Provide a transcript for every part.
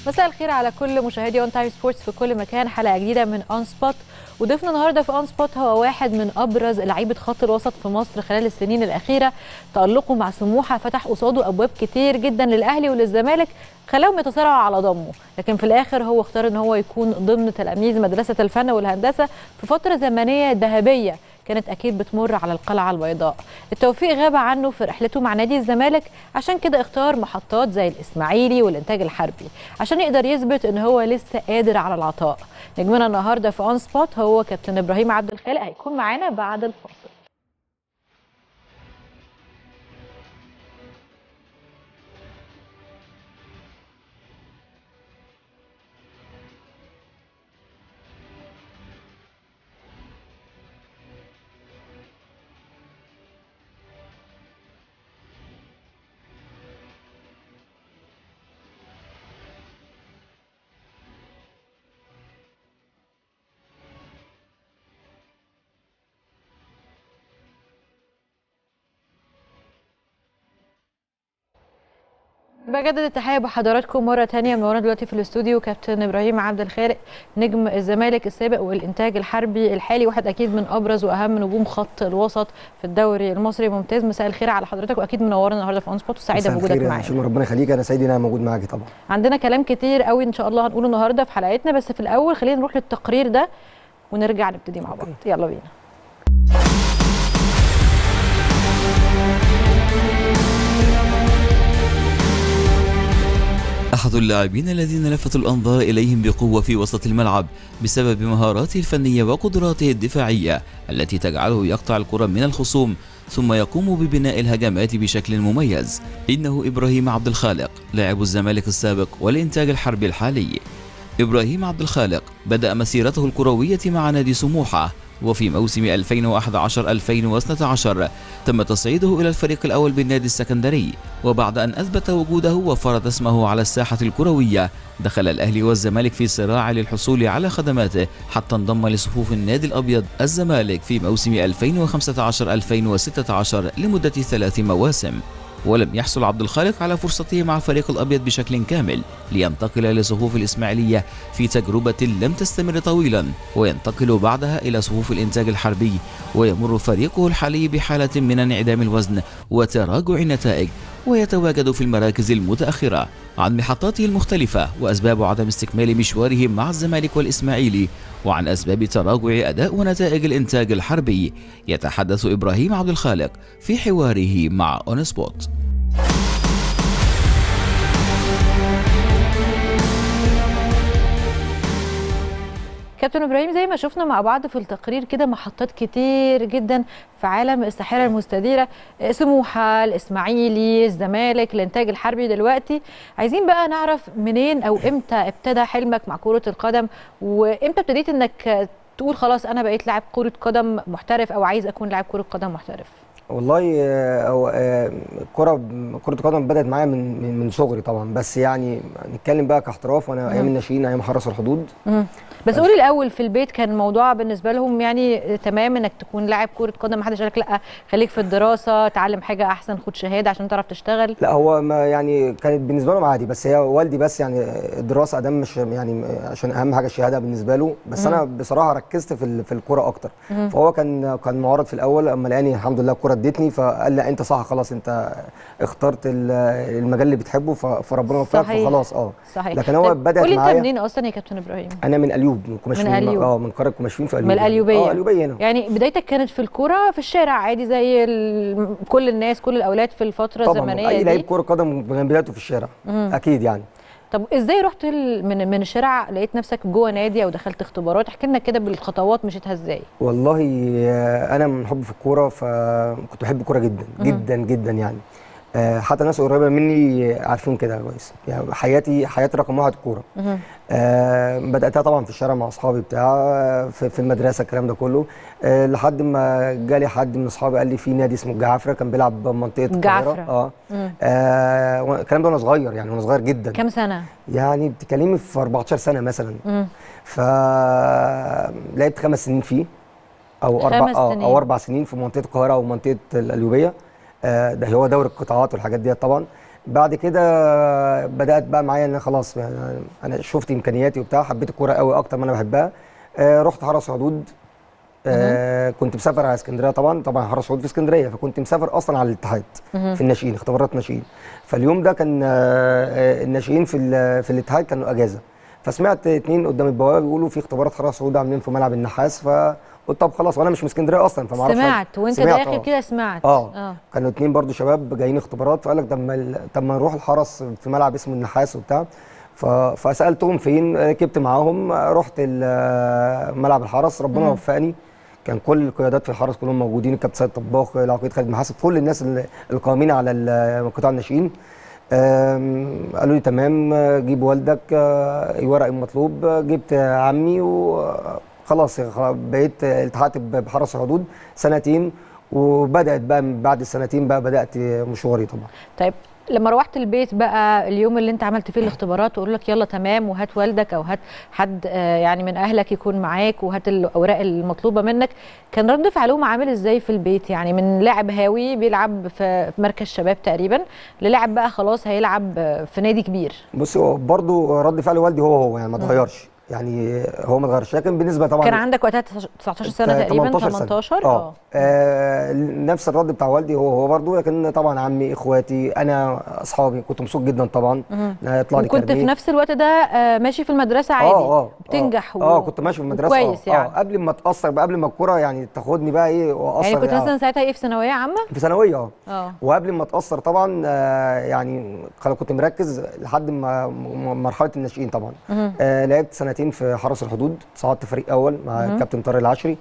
مساء الخير على كل مشاهدي اون تايم سبورتس في كل مكان حلقه جديده من اون سبوت وضيفنا النهارده في اون سبوت هو واحد من ابرز لعيبه خط الوسط في مصر خلال السنين الاخيره تالقه مع سموحه فتح قصاده ابواب كتير جدا للاهلي وللزمالك خلاهم يتصارعوا على ضمه لكن في الاخر هو اختار ان هو يكون ضمن تلاميذ مدرسه الفن والهندسه في فتره زمنيه ذهبيه كانت اكيد بتمر على القلعه البيضاء التوفيق غاب عنه في رحلته مع نادي الزمالك عشان كده اختار محطات زي الاسماعيلي والانتاج الحربي عشان يقدر يثبت ان هو لسه قادر على العطاء نجمنا النهارده في اون سبوت هو كابتن ابراهيم عبد الخالق هيكون معانا بعد الفاصل بجدد التحيه بحضراتكم مره ثانيه منورنا دلوقتي في الاستوديو كابتن ابراهيم عبد الخالق نجم الزمالك السابق والانتاج الحربي الحالي واحد اكيد من ابرز واهم نجوم خط الوسط في الدوري المصري ممتاز مساء الخير على حضرتك واكيد منورنا النهارده في اون سبوت وسعيده بوجودك معانا عشان ربنا يخليك انا سعيد ان انا موجود معاكي طبعا عندنا كلام كتير قوي ان شاء الله هنقوله النهارده في حلقتنا بس في الاول خلينا نروح للتقرير ده ونرجع نبتدي مع بعض يلا بينا أحد اللاعبين الذين لفتوا الأنظار إليهم بقوة في وسط الملعب بسبب مهاراته الفنية وقدراته الدفاعية التي تجعله يقطع الكرة من الخصوم ثم يقوم ببناء الهجمات بشكل مميز إنه إبراهيم عبد الخالق لاعب الزمالك السابق والإنتاج الحربي الحالي إبراهيم عبد الخالق بدأ مسيرته الكروية مع نادي سموحة وفي موسم 2011-2012 تم تصعيده إلى الفريق الأول بالنادي السكندري وبعد أن أثبت وجوده وفرض اسمه على الساحة الكروية دخل الأهلي والزمالك في صراع للحصول على خدماته حتى انضم لصفوف النادي الأبيض الزمالك في موسم 2015-2016 لمدة ثلاث مواسم ولم يحصل عبد الخالق على فرصته مع الفريق الأبيض بشكل كامل لينتقل لصفوف الإسماعيلية في تجربة لم تستمر طويلا وينتقل بعدها إلى صفوف الإنتاج الحربي ويمر فريقه الحالي بحالة من انعدام الوزن وتراجع النتائج ويتواجد في المراكز المتأخرة عن محطاته المختلفة وأسباب عدم استكمال مشواره مع الزمالك والإسماعيلي وعن أسباب تراجع أداء ونتائج الإنتاج الحربي يتحدث إبراهيم عبد الخالق في حواره مع أون سبوت كابتن ابراهيم زي ما شفنا مع بعض في التقرير كده محطات كتير جدا في عالم الساحره المستديره سموحه الاسماعيلي الزمالك الانتاج الحربي دلوقتي عايزين بقى نعرف منين او امتى ابتدى حلمك مع كره القدم وامتى ابتديت انك تقول خلاص انا بقيت لاعب كره قدم محترف او عايز اكون لاعب كره قدم محترف والله هو كره كره القدم بدات معايا من من من صغري طبعا بس يعني نتكلم بقى كاحتراف وانا ايام الناشئين ايام حرس الحدود مم. بس قولي الاول في البيت كان الموضوع بالنسبه لهم يعني تمام انك تكون لاعب كره قدم ما حدش قال لك لا خليك في الدراسه تعلم حاجه احسن خد شهاده عشان تعرف تشتغل لا هو ما يعني كانت بالنسبه لهم عادي بس هي والدي بس يعني الدراسه ادام مش يعني عشان اهم حاجه الشهاده بالنسبه له بس مم. انا بصراحه ركزت في في الكوره اكتر مم. فهو كان كان معارض في الاول اما لقاني الحمد لله الكوره ادتني فقال لا انت صح خلاص انت اخترت المجال اللي بتحبه فربنا وفقك فخلاص اه صحيح لكن هو بدا قولي انت منين اصلا يا كابتن ابراهيم انا من اليوب من من اليوب اه من قريه كوماشفين في اليوب من القليوبيه اه القليوبيه هنا يعني بدايتك كانت في الكوره في الشارع عادي زي ال... كل الناس كل الاولاد في الفتره طبعا الزمنيه اي دي لعيب كوره قدم من بدايته في الشارع مم. اكيد يعني طب ازاي رحت من من الشارع لقيت نفسك جوه نادي او دخلت اختبارات احكي لنا كده بالخطوات مشيتها ازاي والله انا من حب في الكوره فكنت بحب الكوره جدا جدا جدا يعني حتى ناس قريبه مني عارفين كده كويس يعني حياتي حياتي رقم واحد الكوره آه بداتها طبعا في الشارع مع اصحابي بتاع في, في المدرسه الكلام ده كله آه لحد ما جالي حد من اصحابي قال لي في نادي اسمه الجعفره كان بيلعب منطقه القاهره اه, آه الكلام ده وانا صغير يعني وانا صغير جدا كام سنه يعني بتكلمي في 14 سنه مثلا فلعبت خمس سنين فيه او اربع خمس سنين. او اربع سنين في منطقه القاهره او منطقه القليوبيه آه ده هو دوري القطاعات والحاجات ديت طبعا بعد كده بدات بقى معايا ان أنا خلاص يعني انا شفت امكانياتي وبتاع حبيت الكوره قوي اكتر ما انا بحبها آه رحت حرس حدود آه كنت مسافر على اسكندريه طبعا طبعا حرس حدود في اسكندريه فكنت مسافر اصلا على الاتحاد في الناشئين اختبارات ناشئين فاليوم ده كان آه آه، الناشئين في ال- في الاتحاد كانوا اجازه فسمعت اتنين قدام البوابه بيقولوا في اختبارات حرس حدود عاملين في ملعب النحاس فقلت طب خلاص وانا مش من اسكندريه اصلا فما اعرفش سمعت وانت سمعت، داخل آه. كده سمعت اه كانوا اتنين برضو شباب جايين اختبارات فقال لك طب ما ال- طب ما نروح الحرس في ملعب اسمه النحاس وبتاع ف- فسالتهم فين ركبت معاهم رحت ال- ملعب الحرس ربنا وفقني كان كل القيادات في الحرس كلهم موجودين الكابتن سيد طباخ العقيد خالد محاسب كل الناس ال- القائمين على ال- قطاع الناشئين آم، قالوا لي تمام جيب والدك آه، الورق المطلوب جبت عمي وخلاص بقيت التحقت بحرس الحدود سنتين وبدات بقى من بعد السنتين بقى بدات مشواري طبعا طيب لما روحت البيت بقى اليوم اللي انت عملت فيه الاختبارات وقالوا لك يلا تمام وهات والدك او هات حد آه، يعني من اهلك يكون معاك وهات الاوراق المطلوبه منك كان رد فعلهم عامل ازاي في البيت يعني من لاعب هاوي بيلعب في في مركز شباب تقريبا للاعب بقى خلاص هيلعب آه، في نادي كبير بص هو برضه رد فعل والدي هو هو يعني ما اتغيرش يعني هو ما اتغيرش لكن بالنسبه طبعا كان عندك وقتها 19 سنه تقريبا 18 اه آه، نفس الرد بتاع والدي هو هو برضه لكن طبعا عمي اخواتي انا اصحابي كنت مبسوط جدا طبعا ان أنا يطلع لي وكنت في كارنيه. نفس الوقت ده آه، ماشي في المدرسه عادي اه اه بتنجح اه, و- آه كنت ماشي في المدرسه وكويس اه, يعني. آه قبل ما اتاثر بقى قبل ما الكوره يعني تاخدني بقى ايه واثر يعني كنت مثلا ساعتها ايه في ثانويه عامه في ثانويه اه اه وقبل ما اتاثر طبعا آه يعني خل- كنت مركز لحد ما م- مرحله الناشئين طبعا آه لعبت سنتين في حرس الحدود صعدت فريق اول مع الكابتن طارق العشري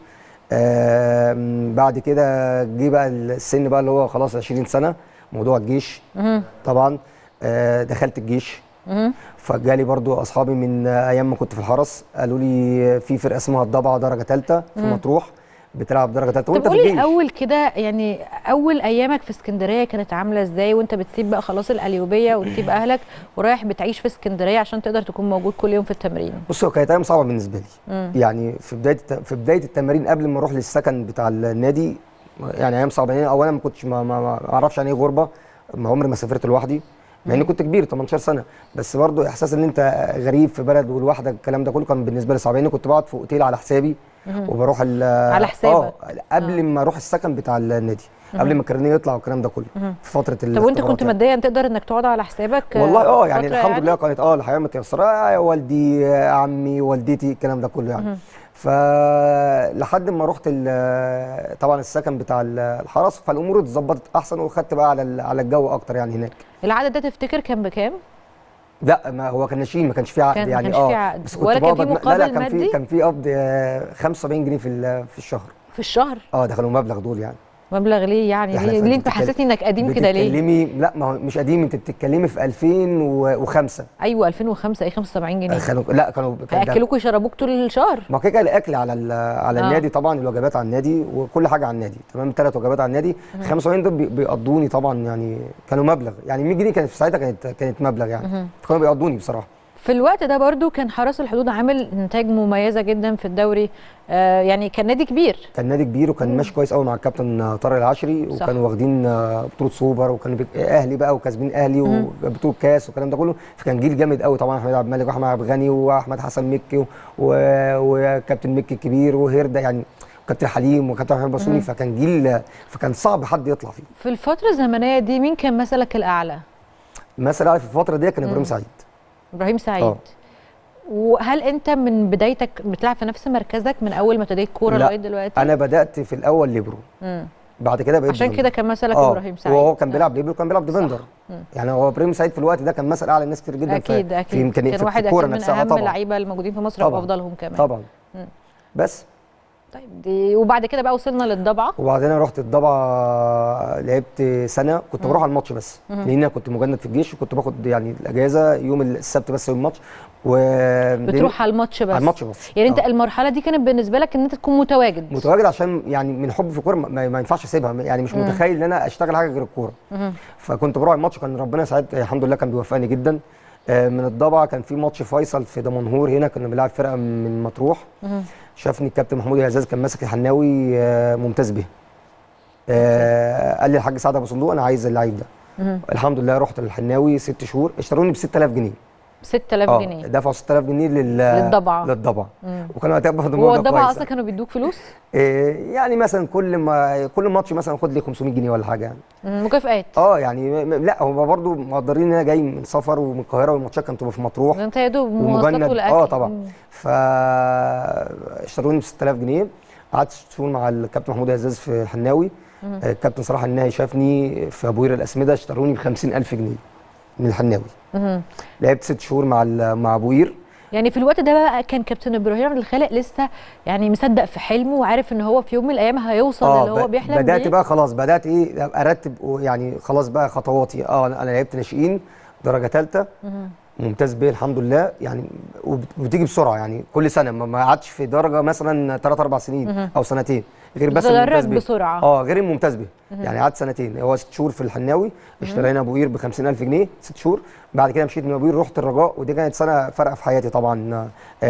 آه م- بعد كده جه بقى السن بقى اللي هو خلاص 20 سنه موضوع الجيش طبعا آه دخلت الجيش فجالي برضو اصحابي من آه، ايام ما كنت في الحرس قالوا لي في فرقه اسمها الضبعه درجه ثالثه في مطروح بتلعب درجه ثالثه طب وانت في قولي الجيش الاول كده يعني اول ايامك في اسكندريه كانت عامله ازاي وانت بتسيب بقى خلاص القليوبيه وتسيب اهلك ورايح بتعيش في اسكندريه عشان تقدر تكون موجود كل يوم في التمرين بص هو كانت ايام صعبه بالنسبه لي يعني في بدايه الت- في بدايه التمارين قبل ما اروح للسكن بتاع النادي يعني ايام صعبه يعني اولا ما كنتش ما ما ما اعرفش يعني ايه غربه ما عمري ما سافرت لوحدي مع اني كنت كبير 18 سنه بس برضو احساس ان انت غريب في بلد ولوحدك الكلام ده كله كان بالنسبه لي صعب لاني كنت بقعد في اوتيل على حسابي وبروح ال- على حسابك. اه قبل ما اروح السكن بتاع النادي قبل ما الكارنيه يطلع والكلام ده كله في فتره طب وانت الاختبارات كنت يعني. ماديا تقدر انك تقعد على حسابك والله اه يعني فترة الحمد لله كانت اه الحياه متيسره آه، والدي آه، عمي والدتي الكلام ده كله يعني فلحد ما رحت ال- طبعا السكن بتاع ال- الحرس فالامور اتظبطت احسن وخدت بقى على ال- على الجو اكتر يعني هناك العدد ده تفتكر كان بكام لا ما هو كان ناشئين ما كانش فيه عقد كان- ما يعني كانش اه فيه عقد. بس كنت ولا كان فيه بقبض- لا لا مقابل كان في مادي؟ كان في قبض آه، 75 جنيه في ال- في الشهر في الشهر اه دخلوا مبلغ دول يعني مبلغ ليه يعني إحنا ليه, في- ليه انت بتتكلم- حسيتني انك قديم كده ليه بتتكلمي لا ما هو مش قديم انت بتتكلمي في 2005 ايوه 2005 ايه 75 جنيه كانوا لا كانوا كان ده- هياكلوك ويشربوك طول الشهر ما هو كده كده الاكل على ال- على آه. النادي طبعا الوجبات على النادي وكل حاجه على النادي تمام ثلاث وجبات على النادي 75 دول بي- بيقضوني طبعا يعني كانوا مبلغ يعني 100 جنيه كانت في ساعتها كانت كانت مبلغ يعني كانوا بيقضوني بصراحه في الوقت ده برضو كان حرس الحدود عامل نتائج مميزه جدا في الدوري آه يعني كان نادي كبير كان نادي كبير وكان ماشي كويس قوي مع الكابتن طارق العشري صح. وكانوا واخدين آه، بطوله سوبر وكانوا بيك- اهلي بقى وكاسبين اهلي وبطوله كاس والكلام ده كله فكان جيل جامد قوي طبعا احمد عبد الملك واحمد عبد الغني واحمد حسن مكي و- و- وكابتن مكي الكبير وهيردا يعني كابتن حليم وكابتن احمد بسوني فكان جيل فكان صعب حد يطلع فيه في الفتره الزمنيه دي مين كان مثلك الاعلى مثلا في الفتره دي كان ابراهيم سعيد ابراهيم سعيد آه. وهل انت من بدايتك بتلعب في نفس مركزك من اول ما ابتديت كوره لا، لغايه دلوقتي انا بدات في الاول ليبرو مم. بعد كده بقيت عشان ديفندر. كده كان مثلك اه ابراهيم سعيد وهو كان آه. بيلعب ليبرو وكان بيلعب ديفندر يعني هو ابراهيم سعيد في الوقت ده كان مثل اعلى ناس كتير جدا اكيد في اكيد في امكانيه كان في واحد الكوره اكيد من نفسها اهم طبعا اللعيبه الموجودين في مصر طبعاً. وافضلهم كمان طبعا بس طيب دي وبعد كده بقى وصلنا للضبعه وبعدين انا رحت الضبعه لعبت سنه كنت بروح على الماتش بس لان انا كنت مجند في الجيش وكنت باخد يعني الاجازه يوم السبت بس يوم الماتش و بتروح على الماتش بس على الماتش بس يعني انت آه. المرحله دي كانت بالنسبه لك ان انت تكون متواجد متواجد عشان يعني من حب في الكوره ما, ما ينفعش اسيبها يعني مش متخيل ان انا اشتغل حاجه غير الكوره فكنت بروح الماتش كان ربنا ساعد الحمد لله كان بيوفقني جدا آه، من الضبعه كان في ماتش فيصل في دمنهور هنا كنا بنلعب فرقه من مطروح شافني الكابتن محمود العزاز كان ماسك الحناوي آه، ممتاز به آه، قال لي الحاج سعد ابو صندوق انا عايز اللعيب ده الحمد لله رحت للحناوي ست شهور اشتروني ب 6000 جنيه 6000 اه جنيه دفعوا 6000 جنيه لل للضبعة. للضبعه مم. وكان وقتها برضه هو الموضوع الضبعه كويس اصلا كانوا بيدوك فلوس إيه يعني مثلا كل ما كل ماتش مثلا خد لي 500 جنيه ولا حاجه يعني مم، مكافآت اه يعني م- م- لا هم برضه مقدرين ان انا جاي من سفر ومن القاهره والماتشات كانت تبقى في مطروح ده انت يا دوب مواصلات ومجند والاكل اه طبعا مم. فاشتروني ب 6000 جنيه قعدت ست شهور مع الكابتن محمود عزاز في الحناوي آه، الكابتن صلاح الناهي شافني في ابو قير الاسمده اشتروني ب 50000 جنيه من الحناوي مم. لعبت ست شهور مع ال- مع ابو قير يعني في الوقت ده بقى كان كابتن ابراهيم عبد الخالق لسه يعني مصدق في حلمه وعارف ان هو في يوم من الايام هيوصل اللي هو ب- بيحلم بدات بيه بقى خلاص بدات ايه أبقى ارتب يعني خلاص بقى خطواتي اه انا أنا لعبت ناشئين درجه ثالثه مم. ممتاز بيه الحمد لله يعني وبت- وبتيجي بسرعه يعني كل سنه ما ما قعدتش في درجه مثلا 3 4 سنين او سنتين غير بس بتتدرج الممتاز بيه بسرعة. اه غير الممتاز بيه يعني قعدت سنتين هو ست شهور في الحناوي اشترينا ابو قير ب 50000 جنيه ست شهور بعد كده مشيت من ابو قير رحت الرجاء ودي كانت سنه فارقه في حياتي طبعا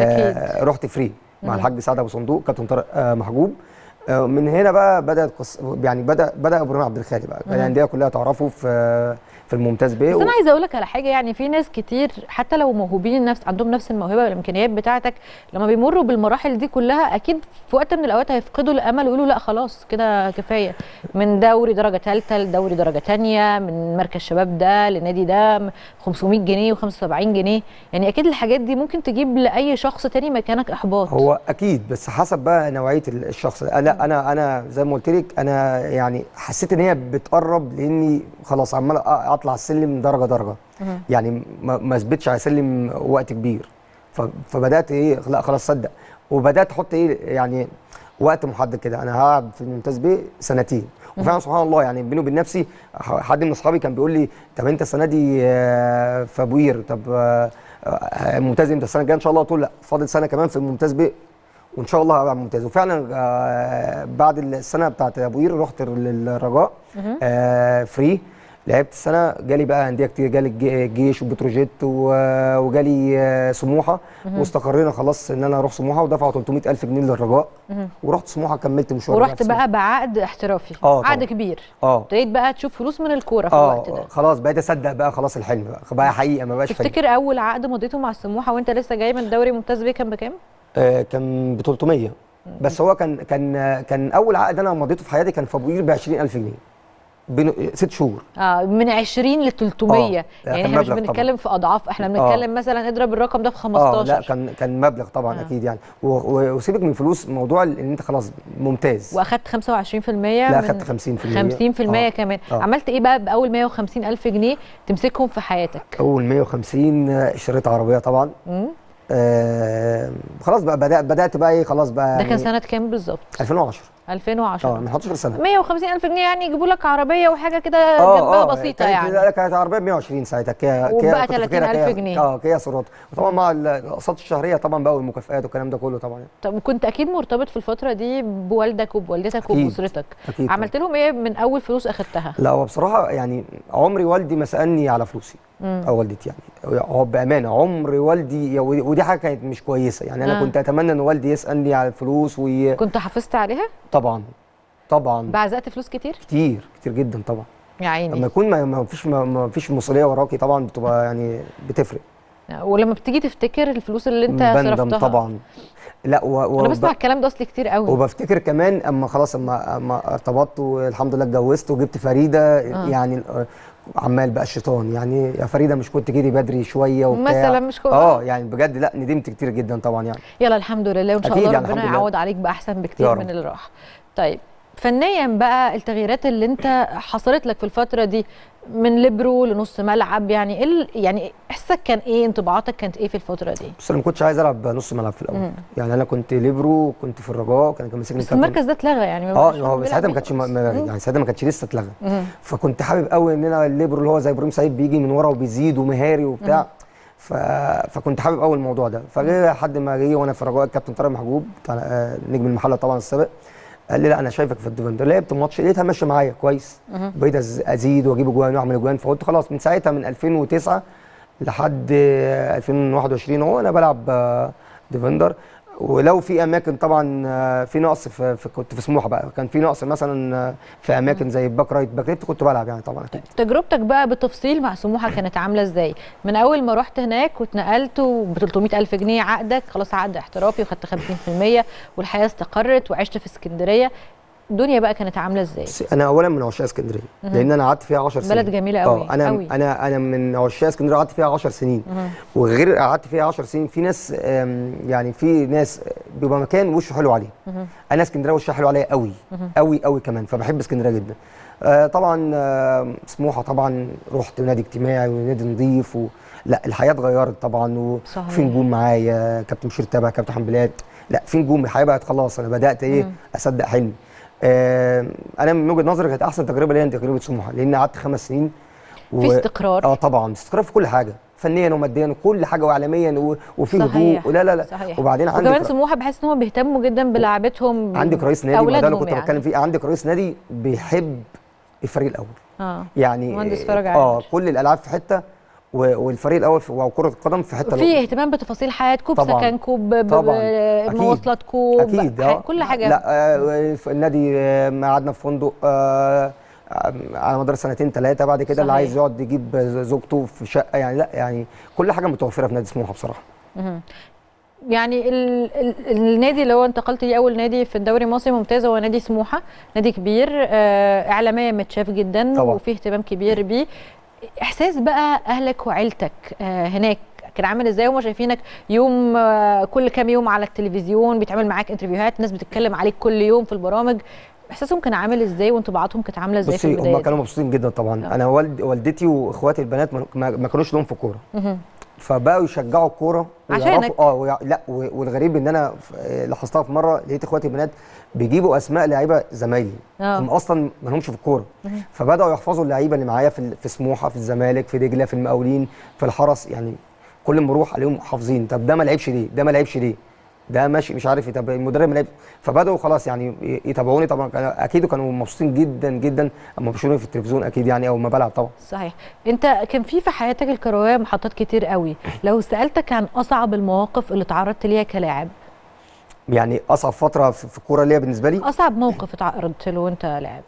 آه رحت فري مع الحاج سعد ابو صندوق كابتن طارق آه محجوب آه من هنا بقى بدات قص... يعني بدا بدا ابراهيم عبد الخالق بقى الانديه كلها تعرفه في في الممتاز بيه بس انا عايزه اقول لك على حاجه يعني في ناس كتير حتى لو موهوبين نفس عندهم نفس الموهبه والامكانيات بتاعتك لما بيمروا بالمراحل دي كلها اكيد في وقت من الاوقات هيفقدوا الامل ويقولوا لا خلاص كده كفايه من دوري درجه ثالثه لدوري درجه ثانيه من مركز شباب ده لنادي ده 500 جنيه و75 جنيه يعني اكيد الحاجات دي ممكن تجيب لاي شخص تاني مكانك احباط هو اكيد بس حسب بقى نوعيه الشخص ده لا انا انا زي ما قلت لك انا يعني حسيت ان هي بتقرب لاني خلاص عمال أ- اطلع السلم درجه درجه يعني ما ما اثبتش على سلم وقت كبير ف- فبدات ايه لا خلاص صدق وبدات احط ايه يعني وقت محدد كده انا هقعد في الممتاز بيه سنتين وفعلا سبحان الله يعني بيني وبين نفسي ح- حد من اصحابي كان بيقول لي طب انت السنه دي آه، في ابو قير طب آه، آه، ممتاز امتى السنه الجايه ان شاء الله قلت له لا فاضل سنه كمان في الممتاز بيه وان شاء الله هبقى ممتاز وفعلا آه، بعد السنه بتاعت ابو قير رحت للرجاء آه، فري لعبت السنه جالي بقى انديه كتير جالي الج- الجيش وبتروجيت و- وجالي آه، سموحه واستقرينا خلاص ان انا اروح سموحه ودفعوا 300000 جنيه للرجاء ورحت سموحه كملت مشوار ورحت بقى بعقد احترافي آه، عقد طبعاً. كبير اه ابتديت بقى تشوف فلوس من الكوره في اه الوقت ده خلاص بقيت اصدق بقى خلاص الحلم بقى بقى حقيقه ما بقاش حلم تفتكر اول عقد مضيته مع السموحه وانت لسه جاي من دوري ممتاز بيه كان بكام؟ آه كان ب 300 بس هو كان كان كان اول عقد انا مضيته في حياتي كان في ابو قير ب 20000 جنيه بين ست شهور اه من 20 ل 300 آه، يعني كان احنا مش مبلغ بنتكلم في اضعاف احنا بنتكلم مثلا اضرب الرقم ده في 15 اه لا كان كان مبلغ طبعا آه. اكيد يعني و- و- وسيبك من فلوس موضوع ان انت خلاص ممتاز واخدت 25% لا من اخدت 50% 50% آه. كمان آه. عملت ايه بقى باول 150 الف جنيه تمسكهم في حياتك اول 150 اشتريت عربيه طبعا مم؟ آه خلاص بقى بدات بدات بقى ايه خلاص بقى ده كان يعني سنه كام بالظبط 2010 2010 اه من 11 سنه 150 الف جنيه يعني يجيبوا لك عربيه وحاجه كده اه جنبها اه بسيطه كانت يعني لا كانت عربيه ب 120 ساعتها كيا وبقى كنت فاكرها 30,000 كيا- جنيه. اه كيا سيراتو وطبعا مع الاقساط الشهريه طبعا بقى والمكافآت والكلام ده كله طبعا يعني. طب وكنت اكيد مرتبط في الفتره دي بوالدك وبوالدتك أكيد. وباسرتك اكيد عملت لهم ايه من اول فلوس اخدتها لا هو بصراحه يعني عمري والدي ما سالني على فلوسي او والدتي يعني هو بامانه عمري والدي ودي حاجه كانت مش كويسه يعني انا آه. كنت اتمنى ان والدي يسالني على الفلوس وطبعا كنت حافظت عليها طبعا بعزقت فلوس كتير كتير كتير جدا طبعا يا لما عيني يكون ما ما فيش ما, ما فيش مسؤوليه وراكي طبعا بتبقى يعني بتفرق ولما بتيجي تفتكر الفلوس اللي انت بندم صرفتها طبعا لا و... و... انا بسمع الكلام ده اصلي كتير قوي وبفتكر كمان اما خلاص اما اما ارتبطت والحمد لله اتجوزت وجبت فريده آه. يعني آه، عمال بقى الشيطان يعني يا فريده مش كنت جيتي بدري شويه وبتاع مثلا مش كو- اه يعني بجد لا ندمت كتير جدا طبعا يعني يلا الحمد لله وان شاء أكيد الله يعني ربنا الحمد لله. يعوض عليك باحسن يا بكتير رب. من اللي راح طيب فنيا بقى التغييرات اللي انت حصلت لك في الفتره دي من ليبرو لنص ملعب يعني ايه ال- يعني احساسك كان ايه انطباعاتك كانت ايه في الفتره دي بس انا ما كنتش عايز العب نص ملعب في الاول مم. يعني انا كنت ليبرو كنت في الرجاء كان كان ماسكني بس كابتن- المركز ده اتلغى يعني ما اه بقاش هو حد ساعتها بيلعب ما كانتش بيه ما- ما- خلاص. يعني ساعتها ما كانتش لسه اتلغى مم. فكنت حابب قوي ان انا الليبرو اللي هو زي ابراهيم سعيد بيجي من ورا وبيزيد ومهاري وبتاع ف... فكنت حابب قوي الموضوع ده فجه لحد ما جه وانا في الرجاء الكابتن طارق محجوب بتاع آه، نجم المحله طبعا السابق قال لي لا انا شايفك في الديفندر لعبت ماتش لقيتها ماشيه معايا كويس بقيت أز- ازيد واجيب اجوان واعمل اجوان فقلت خلاص من ساعتها من 2009 لحد آه، 2021 اهو انا بلعب آه، ديفندر ولو في اماكن طبعا آه، في نقص في, في كنت في سموحه بقى كان في نقص مثلا آه، في اماكن زي باك رايت باك ليفت كنت بلعب يعني طبعا اكيد تجربتك بقى بالتفصيل مع سموحه كانت عامله ازاي من اول ما رحت هناك واتنقلت ب 300 الف جنيه عقدك خلاص عقد احترافي وخدت 50% والحياه استقرت وعشت في اسكندريه الدنيا بقى كانت عامله ازاي بس انا اولا من عشاق اسكندريه لان انا قعدت فيها 10 سنين بلد جميلة أوي، اه انا أوي. انا انا من عشاق اسكندريه قعدت فيها 10 سنين وغير قعدت فيها 10 سنين في ناس آم، يعني في ناس بيبقى مكان وشه حلو عليه انا اسكندريه وشها حلو عليا قوي قوي قوي كمان فبحب اسكندريه جدا آه طبعا آه سموحه طبعا رحت نادي اجتماعي ونادي نظيف و... لا الحياه اتغيرت طبعا و- صحيح. وفي نجوم معايا كابتن مشير تابع كابتن حنبلات لا في نجوم الحياه بقت خلاص انا بدات ايه اصدق حلمي آه انا من وجهه نظري كانت احسن تجربه ليا تجربه سموحه لان قعدت خمس سنين في استقرار. اه طبعا استقرار في كل حاجه فنيا وماديا وكل حاجه واعلاميا و... وفي هدوء صحيح لا لا لا صحيح وبعدين وكمان عندك سموحه بحس ان هم بيهتموا جدا بلعبتهم عندك رئيس نادي وده اللي أولادهم كنت يعني. بتكلم فيه عندك رئيس نادي بيحب الفريق الاول اه يعني مهندس فرج اه عامر. كل الالعاب في حته و- والفريق الاول في وكره القدم في حته في اهتمام بتفاصيل حياتكم طبعاً. بسكنكم ب- ب- طبعاً. ب- أكيد. مواصلاتكم اكيد ب- آه. كل حاجه لا آه في النادي آه، قعدنا في فندق آه آه، على مدار سنتين ثلاثه بعد كده اللي صحيح. عايز يقعد يجيب زوجته في شقه يعني لا يعني كل حاجه متوفره في نادي سموحه بصراحه يعني ال ال النادي اللي هو انتقلت ليه اول نادي في الدوري المصري ممتاز هو نادي سموحه نادي كبير آه اعلاميا متشاف جدا طبعاً. وفيه اهتمام كبير بيه احساس بقى اهلك وعيلتك آه هناك كان عامل ازاي هم شايفينك يوم آه كل كام يوم على التلفزيون بيتعمل معاك انترفيوهات ناس بتتكلم عليك كل يوم في البرامج احساسهم كان عامل ازاي وانطباعاتهم كانت عامله ازاي في بصي البدايه هم كانوا مبسوطين جدا طبعا انا والد والدتي واخواتي البنات ما- ما ما كانوش لهم في كوره مهم. فبقوا يشجعوا الكوره عشانك. ويعرفوا- اه ويع- لا و- والغريب ان انا ف- آه، لاحظتها في مره لقيت اخواتي البنات بيجيبوا اسماء لعيبه زمايلي آه. هم اصلا ما لهمش في الكوره فبداوا يحفظوا اللعيبه اللي معايا في ال- في سموحه في الزمالك في دجله في المقاولين في الحرس يعني كل ما اروح عليهم حافظين طب ده ما لعبش ليه ده ما لعبش ليه ده ماشي مش عارف إيه، طب المدرب ما لعبش فبداوا خلاص يعني ي- يتابعوني طبعا كان- اكيد كانوا مبسوطين جدا جدا اما بيشوفوني في التلفزيون اكيد يعني او ما بلعب طبعا صحيح انت كان في في حياتك الكرويه محطات كتير قوي لو سالتك عن اصعب المواقف اللي تعرضت ليها كلاعب يعني اصعب فتره في في الكوره ليا بالنسبه لي اصعب موقف اتعرضت له وانت لاعب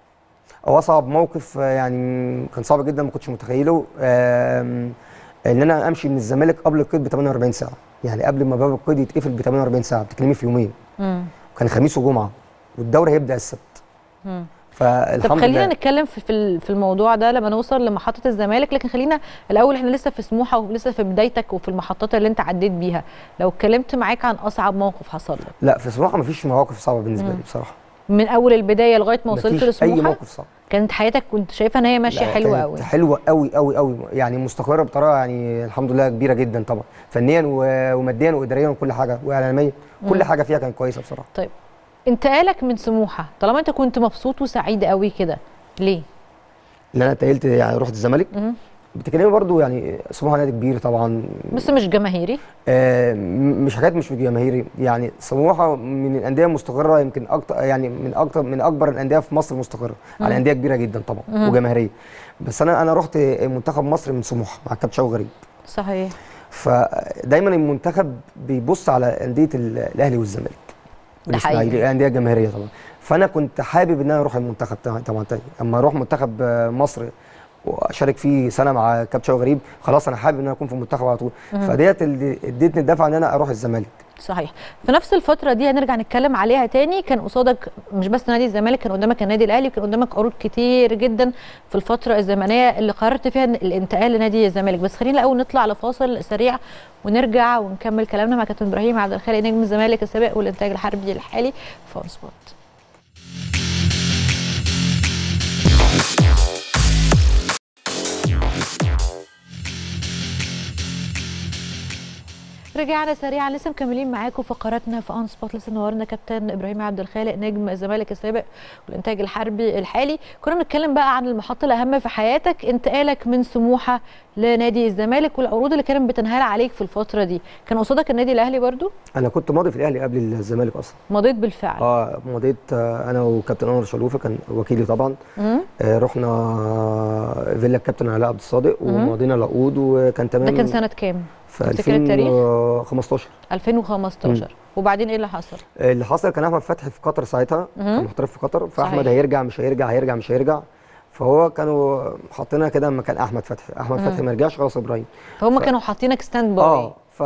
هو اصعب موقف آه، يعني كان صعب جدا ما كنتش متخيله آم، ان انا امشي من الزمالك قبل القيد ب 48 ساعه يعني قبل ما باب القيد يتقفل ب 48 ساعه بتكلمي في يومين مم. كان خميس وجمعه والدوري هيبدا السبت مم. فالحمد طب خلينا لله نتكلم في في ال- في الموضوع ده لما نوصل لمحطه الزمالك لكن خلينا الاول احنا لسه في سموحه ولسه في بدايتك وفي المحطات اللي انت عديت بيها لو اتكلمت معاك عن اصعب موقف حصل لك لا في سموحه مفيش مواقف صعبه بالنسبه لي بصراحه من اول البدايه لغايه ما وصلت مفيش اي لسموحه موقف صعب كانت حياتك كنت شايفه ان هي ماشيه لا، حلوه كانت قوي حلوه قوي قوي قوي يعني مستقره بطريقه يعني الحمد لله كبيره جدا طبعا فنيا و- وماديا واداريا وكل حاجه واعلاميا كل حاجه فيها كانت كويسه بصراحه طيب انتقالك من سموحه طالما انت كنت مبسوط وسعيد قوي كده ليه ان انا اتقلت يعني رحت الزمالك مم. بتتكلمي برضو يعني سموحه نادي كبير طبعا بس مش جماهيري آه، م- مش حاجات مش جماهيري يعني سموحه من الانديه المستقره يمكن اكتر يعني من اكتر من اكبر الانديه في مصر مستقره على انديه كبيره جدا طبعا وجماهيريه بس انا انا رحت منتخب مصر من سموحه مع كابتن شوقي غريب صحيح فدايما المنتخب بيبص على انديه ال- الاهلي والزمالك ده حقيقي. والاسماعيلي انديه جماهيريه طبعا فانا كنت حابب ان انا اروح المنتخب طبعا طبعا تاني اما اروح منتخب آه، مصر واشارك فيه سنه مع كابتن شوقي غريب خلاص انا حابب ان انا اكون في المنتخب على طول فديت اللي ادتني الدفعه ان انا اروح الزمالك صحيح في نفس الفتره دي هنرجع نتكلم عليها تاني كان قصادك مش بس نادي الزمالك كان قدامك النادي الاهلي وكان قدامك عروض كتير جدا في الفتره الزمنيه اللي قررت فيها إن الانتقال لنادي الزمالك بس خلينا الاول نطلع لفاصل سريع ونرجع ونكمل كلامنا مع كابتن ابراهيم عبد الخالق نجم الزمالك السابق والانتاج الحربي الحالي في اون سبوت رجعنا سريعا لسه مكملين معاكم فقراتنا في اون سبوت لسه نورنا كابتن ابراهيم عبد الخالق نجم الزمالك السابق والانتاج الحربي الحالي كنا بنتكلم بقى عن المحطه الاهم في حياتك انتقالك من سموحه لنادي الزمالك والعروض اللي كانت بتنهال عليك في الفتره دي كان قصادك النادي الاهلي برضو انا كنت ماضي في الاهلي قبل الزمالك اصلا مضيت بالفعل اه مضيت آه، انا وكابتن انور شلوفه كان وكيلي طبعا مم. آه رحنا فيلا الكابتن علاء عبد الصادق ومضينا العقود وكان ده تمام كان سنه كام في تفتكر التاريخ؟ 2015 2015 وبعدين ايه اللي حصل؟ اللي حصل كان احمد فتحي في قطر ساعتها مهم. كان محترف في قطر فاحمد صحيح. هيرجع مش هيرجع هيرجع مش هيرجع فهو كانوا حاطينها كده مكان احمد فتحي احمد مم. فتحي ما رجعش خلاص ابراهيم فهم ف- كانوا حاطينك ستاند باي اه ف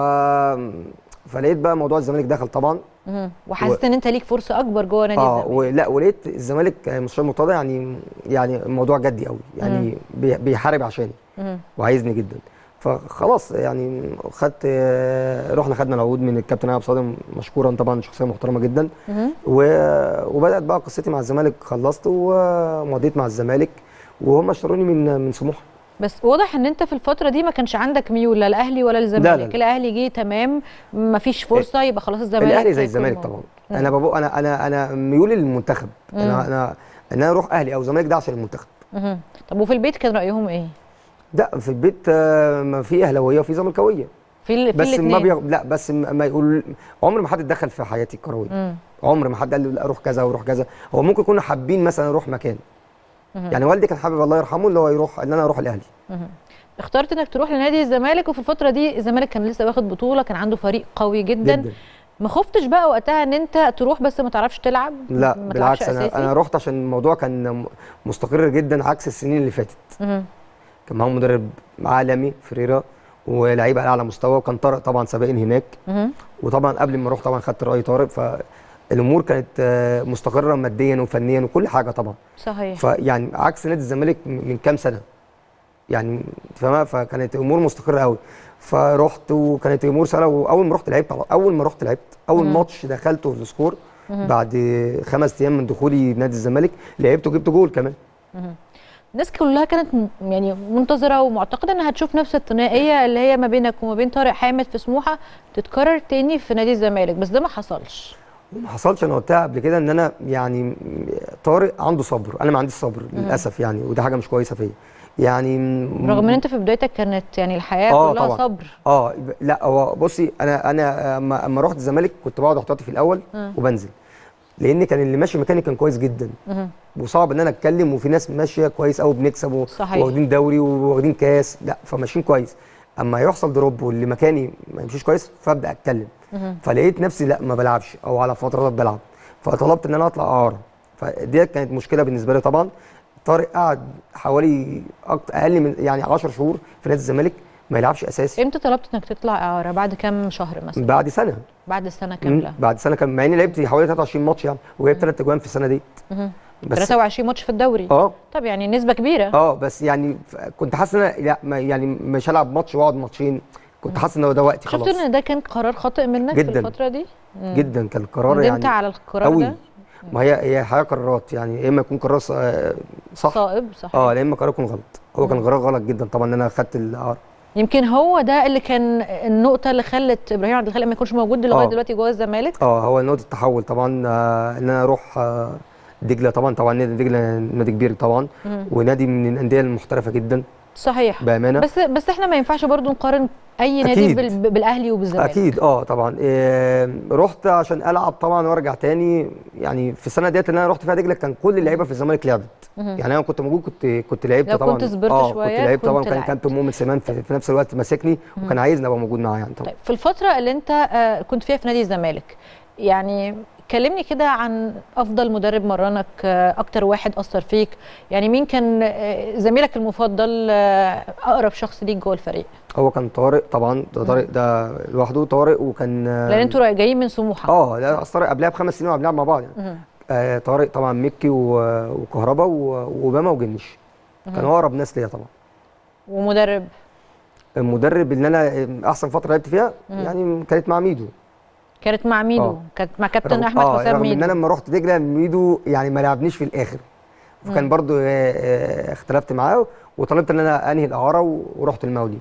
فلقيت بقى موضوع الزمالك دخل طبعا مهم. وحسيت ان انت ليك فرصه اكبر جوه نادي اه الزمالك ولا ولقيت الزمالك مستشار مرتضى يعني يعني الموضوع جدي قوي يعني بي- بيحارب عشاني مهم. وعايزني جدا فخلاص يعني خدت آه، رحنا خدنا العقود من الكابتن ايهاب صادم مشكورا طبعا شخصيه محترمه جدا مهم. و- وبدات بقى قصتي مع الزمالك خلصت ومضيت مع الزمالك وهم اشتروني من من سموحه بس واضح ان انت في الفتره دي ما كانش عندك ميول لا الاهلي ولا الزمالك لا. الاهلي جه تمام ما فيش فرصه يبقى خلاص الزمالك الاهلي زي هيكون الزمالك موجود. طبعا مم. انا ببقى انا انا انا ميولي للمنتخب مم. انا انا ان انا اروح اهلي او زمالك ده عشان المنتخب مهم. طب وفي البيت كان رايهم ايه؟ لا في البيت آه، ما في اهلاويه وفي زملكاويه في ال... في بس ما الاثنين بيغ... لا بس ما ما يقول عمر ما حد اتدخل في حياتي الكرويه عمر ما حد قال لي لا اروح كذا واروح كذا هو ممكن يكونوا حابين مثلا اروح مكان يعني والدي كان حابب الله يرحمه اللي هو يروح ان انا اروح الاهلي اخترت انك تروح لنادي الزمالك وفي الفتره دي الزمالك كان لسه واخد بطوله كان عنده فريق قوي جدا, جدا ما خفتش بقى وقتها ان انت تروح بس ما تعرفش تلعب لا ما بالعكس تلعبش انا أساسي؟ انا رحت عشان الموضوع كان م- مستقر جدا عكس السنين اللي فاتت مهم. كان معاهم مدرب عالمي فريرا ولاعيبه على اعلى مستوى وكان طارق طبعا سابقني هناك مهم. وطبعا قبل ما اروح طبعا خدت راي طارق فالامور كانت آه، مستقره ماديا وفنيا وكل حاجه طبعا صحيح فيعني عكس نادي الزمالك م- من كام سنه يعني أنت فاهمه فكانت الامور مستقره قوي فرحت وكانت الامور سهله واول ما رحت لعبت على- اول ما رحت لعبت اول مم. ماتش دخلته في السكور بعد خمس ايام من دخولي نادي الزمالك لعبت وجبت جول كمان الناس كلها كانت م- يعني منتظره ومعتقده انها هتشوف نفس الثنائيه اللي هي ما بينك وما بين طارق حامد في سموحه تتكرر تاني في نادي الزمالك بس ده ما حصلش وما حصلش انا قلتها قبل كده ان انا يعني م- طارق عنده صبر انا ما عنديش صبر للاسف يعني وده حاجه مش كويسه فيا يعني م- رغم ان انت في بدايتك كانت يعني الحياه آه كلها طبعاً. صبر اه يبقى- لا هو بصي انا انا اما اما رحت الزمالك كنت بقعد احتياطي في الاول مم. وبنزل لان كان اللي ماشي مكاني كان كويس جدا مهم. وصعب ان انا اتكلم وفي ناس ماشيه كويس قوي بنكسب و- صحيح. واخدين دوري وواخدين كاس لا فماشيين كويس اما يحصل دروب واللي مكاني ما يمشيش كويس فابدا اتكلم مهم. فلقيت نفسي لا ما بلعبش او على فترات بلعب فطلبت ان انا اطلع اعاره فدي كانت مشكله بالنسبه لي طبعا طارق قعد حوالي أكتر اقل من يعني 10 شهور في نادي الزمالك ما يلعبش اساسي امتى طلبت انك تطلع اعاره بعد كام شهر مثلا بعد سنه بعد السنه مم. كامله بعد سنه كان مع اني لعبت حوالي 23 ماتش يعني وجايب ثلاث اجوان في السنه دي مهم. بس 23 ماتش في الدوري اه طب يعني نسبه كبيره اه بس يعني ف- كنت حاسس ان انا لا ما يعني مش هلعب ماتش واقعد ماتشين كنت حاسس ان هو ده وقتي خلاص شفت ان ده كان قرار خاطئ منك في جدا. الفتره دي مم. جدا كان القرار ندمت يعني على القرار قوي ده ما هي هي حياه قرارات يعني يا اما يكون قرار ص- آه، صح صائب صح اه يا اما قرار يكون غلط هو كان قرار غلط جدا طبعا ان انا خدت العار يمكن هو ده اللي كان النقطه اللي خلت ابراهيم عبد الخالق ما يكونش موجود لغايه آه. دلوقتي جوه الزمالك اه هو نقطه التحول طبعا آه ان انا اروح آه دجله طبعا طبعا نادي دجله نادي كبير طبعا مم. ونادي من الانديه المحترفه جدا صحيح بامانه بس بس احنا ما ينفعش برضو نقارن اي نادي أكيد. بال- بالاهلي وبالزمالك اكيد اه طبعا إيه رحت عشان العب طبعا وارجع تاني يعني في السنه ديت اللي انا رحت فيها دجله كان كل اللعيبه في الزمالك لعبت مهم. يعني انا كنت موجود كنت كنت لعبت لو طبعا كنت صبرت اه شوية كنت لعبت طبعا كنت كان لعبت. كابتن مؤمن سليمان في, في نفس الوقت ماسكني وكان عايزني ابقى موجود معاه يعني طبعا طيب في الفتره اللي انت آه، كنت فيها في نادي الزمالك يعني كلمني كده عن افضل مدرب مرنك آه، اكتر واحد اثر فيك يعني مين كان آه، زميلك المفضل آه، اقرب شخص ليك جوه الفريق هو كان طارق طبعا ده طارق ده لوحده طارق وكان لان انتوا جايين من سموحه اه لا أصل طارق قبلها بخمس سنين وقبلها مع بعض يعني مهم. آه طارق طبعا مكي و- وكهربا و- واوباما وجنش كان هو اقرب ناس ليا طبعا ومدرب المدرب اللي انا احسن فتره لعبت فيها يعني كانت مع ميدو كانت مع ميدو آه. كانت مع كابتن رغم- احمد آه حسام رغم ان ميدو انا لما رحت دجله ميدو يعني ما لعبنيش في الاخر فكان برضو آه، آه، اختلفت معاه وطلبت ان انا انهي الاعاره و- ورحت المولي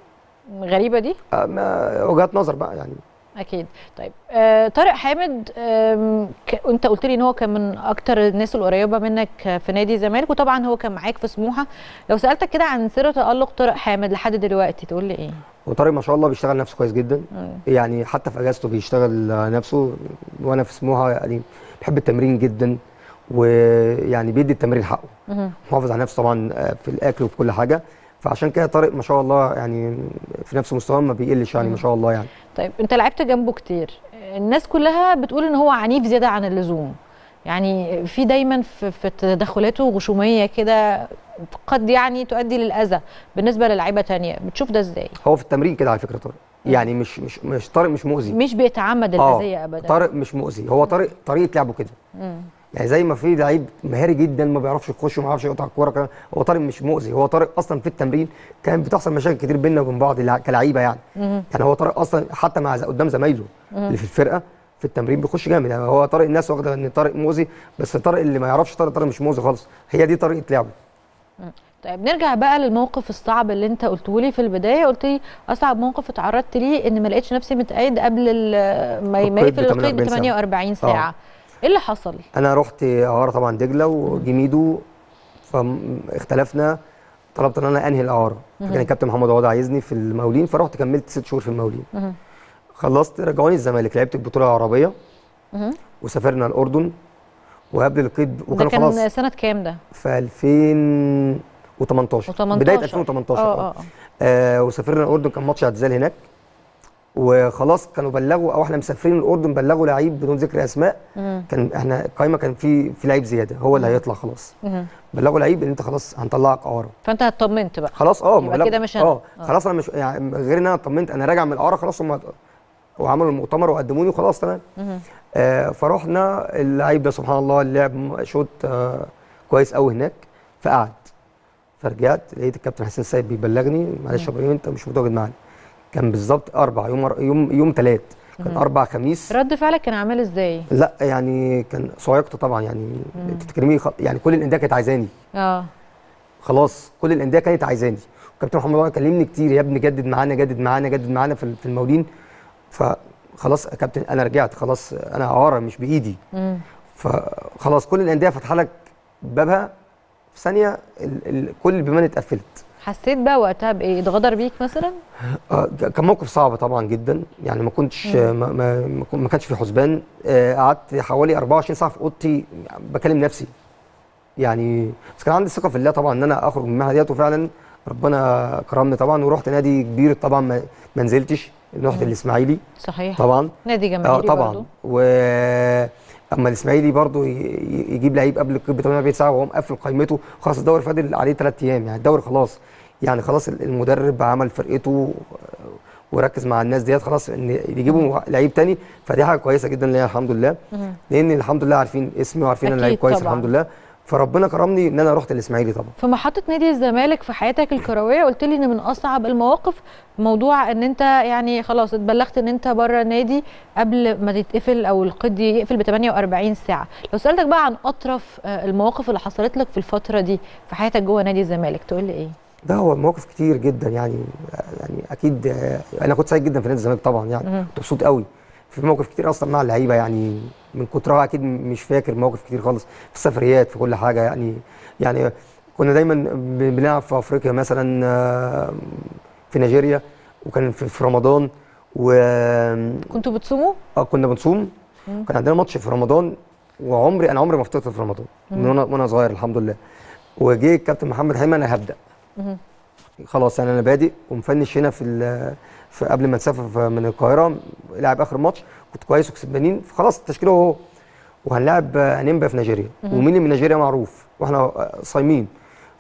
غريبه دي آه، ما- وجهات نظر بقى يعني اكيد طيب آه طارق حامد آم، ك... انت قلت لي ان هو كان من اكتر الناس القريبه منك في نادي الزمالك وطبعا هو كان معاك في سموحه لو سالتك كده عن سر تالق طارق حامد لحد دلوقتي تقول لي ايه وطارق ما شاء الله بيشتغل نفسه كويس جدا مم. يعني حتى في اجازته بيشتغل آه، نفسه وانا في سموحه يعني بحب التمرين جدا ويعني بيدي التمرين حقه مهم. محافظ على نفسه طبعا آه، في الاكل وفي كل حاجه فعشان كده طارق ما شاء الله يعني في نفس مستواه ما بيقلش يعني ما شاء الله يعني طيب انت لعبت جنبه كتير الناس كلها بتقول ان هو عنيف زياده عن اللزوم يعني في دايما في, في تدخلاته غشوميه كده قد يعني تؤدي للاذى بالنسبه للاعيبه تانية بتشوف ده ازاي هو في التمرين كده على فكره طارق يعني مش مش مش طارق مش مؤذي مش بيتعمد الاذيه ابدا طارق مش مؤذي هو طارق طريقه لعبه كده يعني زي ما في لعيب مهاري جدا ما بيعرفش يخش وما بيعرفش يقطع الكوره كده هو طارق مش مؤذي هو طارق اصلا في التمرين كان بتحصل مشاكل كتير بيننا وبين بعض لع- كلعيبه يعني يعني هو طارق اصلا حتى مع قدام زمايله اللي في الفرقه في التمرين بيخش جامد يعني هو طارق الناس واخده ان طارق مؤذي بس طارق اللي ما يعرفش طارق طارق مش مؤذي خالص هي دي طريقه لعبه طيب نرجع بقى للموقف الصعب اللي انت قلته لي في البدايه قلت لي اصعب موقف اتعرضت ليه ان ما لقيتش نفسي متقيد قبل ال- ما ما القيد يقفل ب القيد ب 48 48 ساعه ايه اللي حصل؟ انا رحت اعاره طبعا دجله وجميدو فاختلفنا طلبت ان انا انهي الاعاره فكان الكابتن محمد عوض عايزني في المقاولين فرحت كملت ست شهور في المقاولين خلصت رجعوني الزمالك لعبت البطوله العربيه وسافرنا الاردن وقبل القيد ده وكانوا كان خلاص سنه كام ده؟ في 2018 و18 بدايه 2018 اه اه اه آه وسافرنا الاردن كان ماتش اعتزال هناك وخلاص كانوا بلغوا او احنا مسافرين الاردن بلغوا لعيب بدون ذكر اسماء كان احنا القايمه كان في في لعيب زياده هو اللي هيطلع خلاص مهم. بلغوا لعيب ان انت خلاص هنطلعك اعاره فانت اطمنت بقى خلاص اه يبقى بلغ- كده مش أنا. اه آه. خلاص انا مش يعني غير ان انا اطمنت انا راجع من الاعاره خلاص هم وعملوا المؤتمر وقدموني وخلاص تمام آه فرحنا اللعيب ده سبحان الله اللعب شوط آه كويس قوي هناك فقعد فرجعت لقيت الكابتن حسين السيد بيبلغني معلش يا ابراهيم انت مش متواجد معانا كان بالظبط اربع يوم يوم يوم ثلاث كان اربع خميس رد فعلك كان عامل ازاي؟ لا يعني كان صعقت طبعا يعني انت تكرميه خ- يعني كل الانديه كانت عايزاني اه خلاص كل الانديه كانت عايزاني الكابتن محمد عوض كلمني كتير يا ابني جدد معانا جدد معانا جدد معانا في في المقاولين فخلاص يا كابتن انا رجعت خلاص انا اعاره مش بايدي مم. فخلاص كل الانديه فاتحه لك بابها في ثانيه ال ال كل البيبان اتقفلت حسيت بقى وقتها بايه؟ اتغدر بيك مثلا؟ آه، كان موقف صعب طبعا جدا يعني ما كنتش ما, ما, ما كن- ما كانش في حسبان آه، قعدت حوالي 24 ساعه في اوضتي بكلم نفسي يعني بس كان عندي ثقه في الله طبعا ان انا اخرج من المهنه ديت وفعلا ربنا كرمني طبعا ورحت نادي كبير طبعا ما, ما نزلتش رحت الاسماعيلي صحيح طبعا نادي اه جماهيري طبعا برضو. و اما الاسماعيلي برضو ي- ي- يجيب لعيب قبل القيد ب 48 ساعه وهو مقفل قائمته خلاص الدوري فاضل عليه ثلاث ايام يعني الدوري خلاص يعني خلاص المدرب عمل فرقته وركز مع الناس ديت خلاص ان يجيبوا لعيب تاني فدي حاجه كويسه جدا ليا الحمد لله لان الحمد لله عارفين اسمي وعارفين انا أكيد لعيب كويس طبعاً. الحمد لله فربنا كرمني ان انا رحت الاسماعيلي طبعا في محطة نادي الزمالك في حياتك الكروية قلت لي ان من اصعب المواقف موضوع ان انت يعني خلاص اتبلغت ان انت بره النادي قبل ما تتقفل او القيد يقفل ب 48 ساعة لو سألتك بقى عن اطرف آه، المواقف اللي حصلت لك في الفترة دي في حياتك جوه نادي الزمالك تقول لي ايه؟ ده هو مواقف كتير جدا يعني يعني اكيد آه، انا كنت سعيد جدا في نادي الزمالك طبعا يعني مهم. كنت مبسوط قوي في مواقف كتير اصلا مع اللعيبه يعني من كترها اكيد مش فاكر مواقف كتير خالص في السفريات في كل حاجه يعني يعني كنا دايما ب- بنلعب في افريقيا مثلا آه، في نيجيريا وكان في في رمضان و كنتوا بتصوموا؟ اه كنا بنصوم كان عندنا ماتش في رمضان وعمري انا عمري ما فطرت في رمضان من وانا وانا صغير الحمد لله وجه الكابتن محمد حيمه انا هبدا مهم. خلاص يعني انا بادئ ومفنش هنا في, ال- في قبل ما نسافر في- من القاهره لعب اخر ماتش كنت كويس وكسبانين فخلاص التشكيله اهو وهنلعب انيمبا في نيجيريا ومين اللي من نيجيريا معروف واحنا آه، صايمين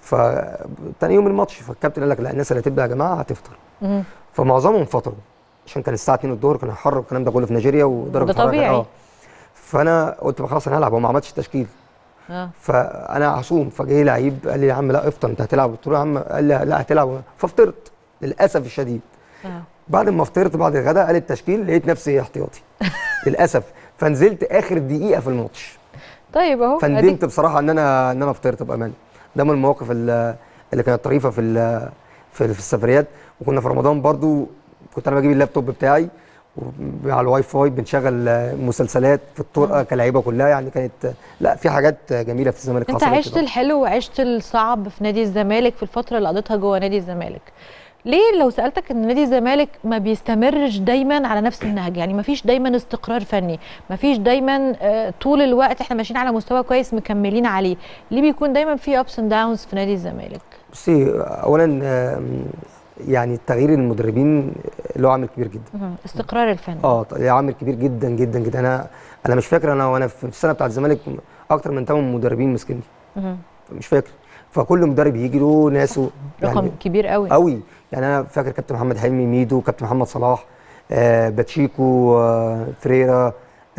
فتاني يوم الماتش فالكابتن قال لك لا الناس اللي هتبدا يا جماعه هتفطر مهم. فمعظمهم فطروا عشان كان الساعه 2 الظهر كان حر والكلام ده كله في نيجيريا ودرجه ده الحرارة كانت- طبيعي. اه فانا قلت بقى خلاص انا هلعب هو ما عملش تشكيل اه فانا هصوم فجه لعيب قال لي يا عم لا افطر انت هتلعب قلت له يا عم قال لي لا هتلعب ففطرت للاسف الشديد اه بعد ما فطرت بعد الغداء قال التشكيل لقيت نفسي احتياطي للاسف فنزلت اخر دقيقه في الماتش طيب اهو فندمت بصراحه ان انا ان انا فطرت بامانه ده من المواقف ال- اللي كانت طريفه في ال- في, في السفريات وكنا في رمضان برضو كنت انا بجيب اللابتوب بتاعي وب- على الواي فاي بنشغل آه، مسلسلات في الطرقه كلعيبه كلها يعني كانت لا في حاجات جميله في الزمالك انت حصلت عشت كده. الحلو وعشت الصعب في نادي الزمالك في الفتره اللي قضيتها جوه نادي الزمالك ليه لو سالتك ان نادي الزمالك ما بيستمرش دايما على نفس النهج يعني ما فيش دايما استقرار فني ما فيش دايما آه، طول الوقت احنا ماشيين على مستوى كويس مكملين عليه ليه بيكون دايما في ابس اند داونز في نادي الزمالك بصي اولا آم، يعني تغيير المدربين له عامل كبير جدا مهم. استقرار الفن اه ط- له عامل كبير جدا جدا جدا انا انا مش فاكر انا وانا في السنه بتاعت الزمالك اكتر من 8 مدربين مسكني مهم. مش فاكر فكل مدرب يجي له ناسه رقم كبير قوي قوي يعني انا فاكر كابتن محمد حلمي ميدو كابتن محمد صلاح آه باتشيكو آه فريرا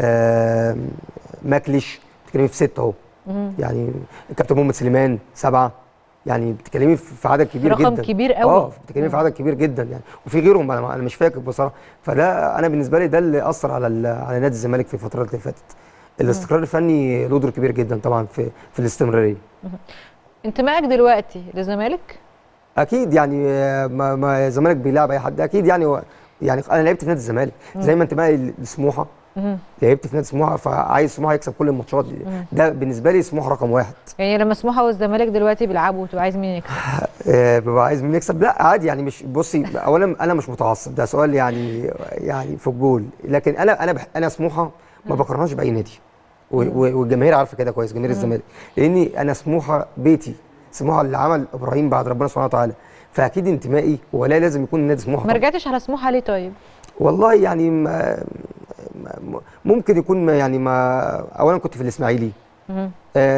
آه ماكليش بتتكلمي في ستة اهو مهم. يعني الكابتن محمد سليمان سبعة يعني بتتكلمي في عدد كبير رقم جدا كبير قوي. اه بتتكلمي في عدد كبير جدا يعني وفي غيرهم انا انا مش فاكر بصراحه فده انا بالنسبه لي ده اللي اثر على ال- على نادي الزمالك في الفترات اللي فاتت الاستقرار الفني له دور كبير جدا طبعا في في الاستمراريه انتمائك دلوقتي للزمالك اكيد يعني آه، ما ما الزمالك بيلعب اي حد اكيد يعني هو يعني انا لعبت في نادي الزمالك زي ما انتمائي لسموحه مهم. لعبت في نادي سموحه فعايز سموحه يكسب كل الماتشات ده بالنسبه لي سموحه رقم واحد يعني لما سموحه والزمالك دلوقتي بيلعبوا تبقى عايز مين يكسب آه، ببقى عايز مين يكسب لا عادي يعني مش بصي اولا انا مش متعصب ده سؤال يعني يعني في الجول لكن انا انا بح انا سموحه ما بقارنهاش باي نادي و- و- والجماهير عارفه كده كويس جماهير الزمالك لاني انا سموحه بيتي سموحه اللي عمل ابراهيم بعد ربنا سبحانه وتعالى فاكيد انتمائي ولا لازم يكون نادي سموحه ما طبعاً. رجعتش على سموحه ليه طيب والله يعني ما ما- ممكن يكون ما يعني ما اولا كنت في الاسماعيلي مهم.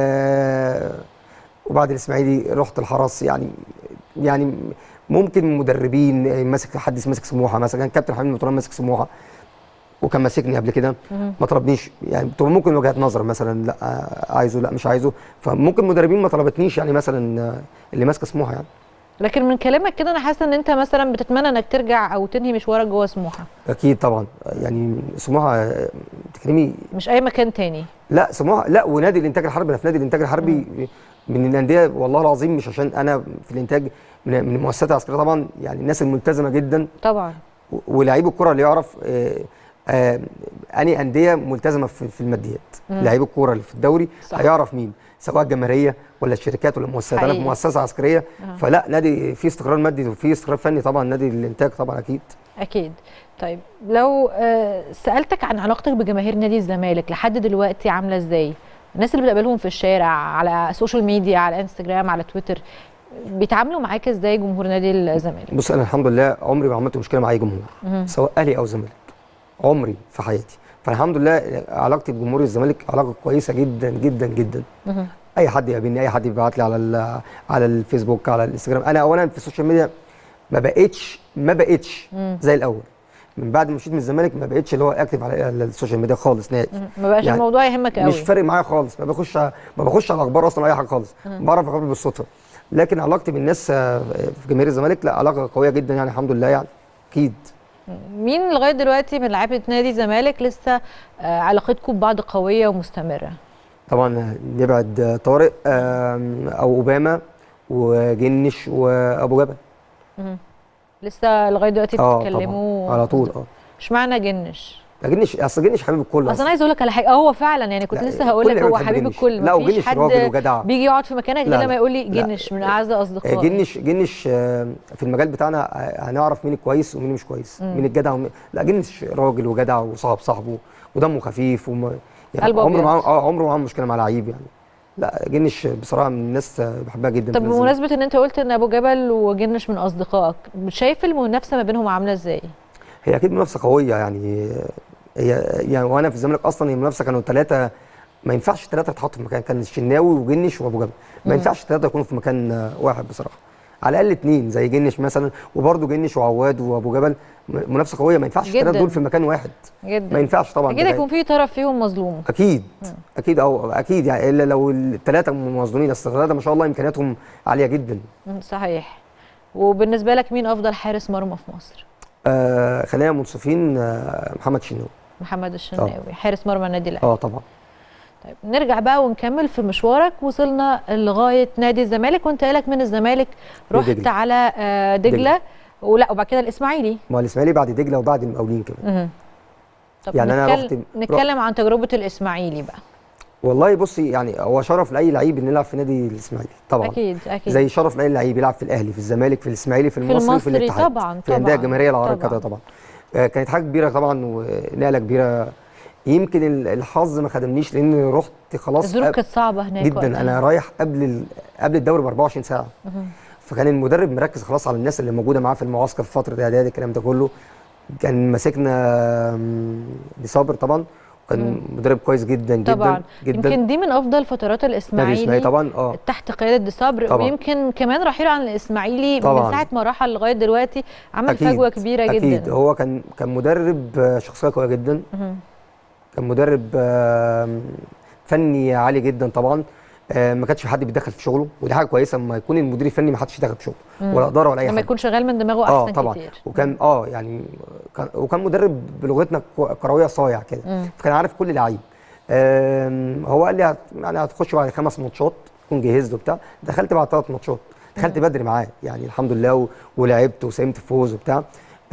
آه وبعد الاسماعيلي رحت الحرس يعني يعني ممكن مدربين ماسك حد ماسك سموحه مثلا كابتن حميد مطران ماسك سموحه وكان ماسكني قبل كده مهم. ما طلبنيش يعني بتبقى ممكن وجهات نظر مثلا لا آه، عايزه لا مش عايزه فممكن مدربين ما طلبتنيش يعني مثلا آه، اللي ماسكه سموحه يعني لكن من كلامك كده انا حاسه ان انت مثلا بتتمنى انك ترجع او تنهي مشوارك جوه سموحه اكيد طبعا يعني سموحه آه، بتتكلمي مش اي مكان تاني لا سموحه لا ونادي الانتاج الحربي انا في نادي الانتاج الحربي من الانديه والله العظيم مش عشان انا في الانتاج من من المؤسسات العسكريه طبعا يعني الناس الملتزمه جدا طبعا و- ولاعيب الكره اللي يعرف آه، آه، اني انديه ملتزمه في في الماديات لعيب الكوره اللي في الدوري صح. هيعرف مين سواء الجماهيريه ولا الشركات ولا المؤسسات انا في حقيقي. مؤسسه عسكريه فلا نادي فيه استقرار مادي وفيه استقرار فني طبعا نادي الانتاج طبعا اكيد اكيد طيب لو آه، سالتك عن علاقتك بجماهير نادي الزمالك لحد دلوقتي عامله ازاي الناس اللي بتقابلهم في الشارع على السوشيال ميديا على انستجرام على تويتر بيتعاملوا معاك ازاي جمهور نادي الزمالك بص انا الحمد لله عمري ما عملت مشكله مع اي جمهور سواء اهلي او زمالك عمري في حياتي فالحمد لله علاقتي بجمهور الزمالك علاقه كويسه جدا جدا جدا مهم. اي حد يقابلني اي حد يبعت لي على ال- على الفيسبوك على الانستجرام انا اولا في السوشيال ميديا ما بقتش ما بقتش زي الاول من بعد ما مشيت من الزمالك ما بقتش اللي هو اكتف على على السوشيال ميديا خالص نهائي ما بقاش يعني الموضوع يهمك قوي مش فارق معايا خالص ما بخش ما بخش على الاخبار اصلا اي حاجه خالص بعرف اخبار بالصدفه لكن علاقتي بالناس آه، في جماهير الزمالك لا علاقه قويه جدا يعني الحمد لله يعني اكيد مين لغايه دلوقتي من لعيبه نادي الزمالك لسه آه، علاقتكم ببعض قويه ومستمره طبعا نبعد آه، طارق آم، او اوباما وجنش وابو جبل لسه لغايه دلوقتي اه بتتكلموا طبعا على طول اه اشمعنى جنش لا، جنش اصل جنش حبيب الكل اصل انا عايز اقول لك على حاجه اه هو فعلا يعني كنت لا، لسه هقول كل لك اللعيبة هو بتحب حبيب جنش. الكل لا، مفيش وجنش حد راجل وجدع. بيجي يقعد في مكانك لا، غير لما لا. يقول لي لا. جنش من اعز آه، اصدقائي جنش جنش آه، في المجال بتاعنا آه، هنعرف مين الكويس ومين مش كويس مين الجدع ومين لا جنش راجل وجدع وصاحب صاحبه ودمه خفيف وما يعني قلبه عمره أبيض. معاه اه عمره معاه مشكله مع لعيب يعني لا جنش بصراحه من الناس آه، بحبها جدا طب في الزمالك. بمناسبه ان انت قلت ان ابو جبل وجنش من اصدقائك شايف المنافسه ما بينهم عامله ازاي هي اكيد منافسه قويه يعني هي يعني وانا في الزمالك اصلا المنافسه كانوا ثلاثه ما ينفعش ثلاثه يتحطوا في مكان كان الشناوي وجنش وابو جبل ما ينفعش ثلاثه يكونوا في مكان آه، واحد بصراحه على الاقل اثنين زي جنش مثلا وبرده جنش وعواد وابو جبل م- منافسه قويه ما ينفعش الثلاثه جداً. دول في مكان واحد جدا ما ينفعش طبعا اكيد ده هيكون في طرف فيهم مظلوم اكيد اكيد او اكيد يعني الا لو الثلاثه مظلومين اصل الثلاثه ما شاء الله امكانياتهم عاليه جدا مم، صحيح وبالنسبه لك مين افضل حارس مرمى في مصر آه خلينا منصفين آه محمد شناوي محمد الشناوي حارس مرمى النادي الاهلي اه طبعا طيب نرجع بقى ونكمل في مشوارك وصلنا لغايه نادي الزمالك وانت قالك من الزمالك رحت لدجلة. على آه، دجله دجلة. ولا وبعد كده الاسماعيلي ما الاسماعيلي بعد دجله وبعد المقاولين كمان مهم. طب يعني أنا نتكلم, رحت- نتكلم عن تجربه الاسماعيلي بقى والله بصي يعني هو شرف لاي لعيب انه يلعب في نادي الاسماعيلي طبعا اكيد اكيد زي شرف لاي لعيب يلعب في الاهلي في الزمالك في الاسماعيلي في المصري وفي المصري الاتحاد طبعاً، في الانديه طبعاً، الجماهيريه العربيه طبعاً. كده طبعا آه، كانت حاجه كبيره طبعا ونقله كبيره يمكن ال- الحظ ما خدمنيش لان رحت خلاص الظروف قبل- كانت صعبه هناك جدا وقتها. انا رايح قبل ال- قبل الدوري ب 24 ساعه فكان المدرب مركز خلاص على الناس اللي موجوده معاه في المعسكر في فتره الاعداد الكلام ده كله كان ماسكنا آم، بصابر طبعا وكان مدرب كويس جدا جدا طبعا جدا يمكن دي من افضل فترات نادي الاسماعيلي الاسماعيلي طبعا اه تحت قياده دي صبر طبعاً. ويمكن كمان رحيله عن الاسماعيلي من طبعاً. ساعه ما رحل لغايه دلوقتي عمل أكيد، فجوه كبيره اكيد جدا هو كان كان مدرب آه، شخصيه قويه جدا مهم. كان مدرب آم، فني عالي جدا طبعا آه، ما كانش في حد بيتدخل في شغله ودي حاجه كويسه لما يكون المدير الفني ما حدش يدخل في شغله ولا اداره ولا اي لما حاجه يكون شغال من دماغه اه احسن طبعا كتير وكان اه يعني كان وكان مدرب بلغتنا كو- كرويه صايع كده مم. فكان عارف كل لعيب آم، هو قال لي هت يعني هتخش بعد خمس ماتشات تكون جهزت وبتاع دخلت بعد ثلاث ماتشات دخلت بدري معاه يعني الحمد لله و- ولعبت وساهمت في فوز وبتاع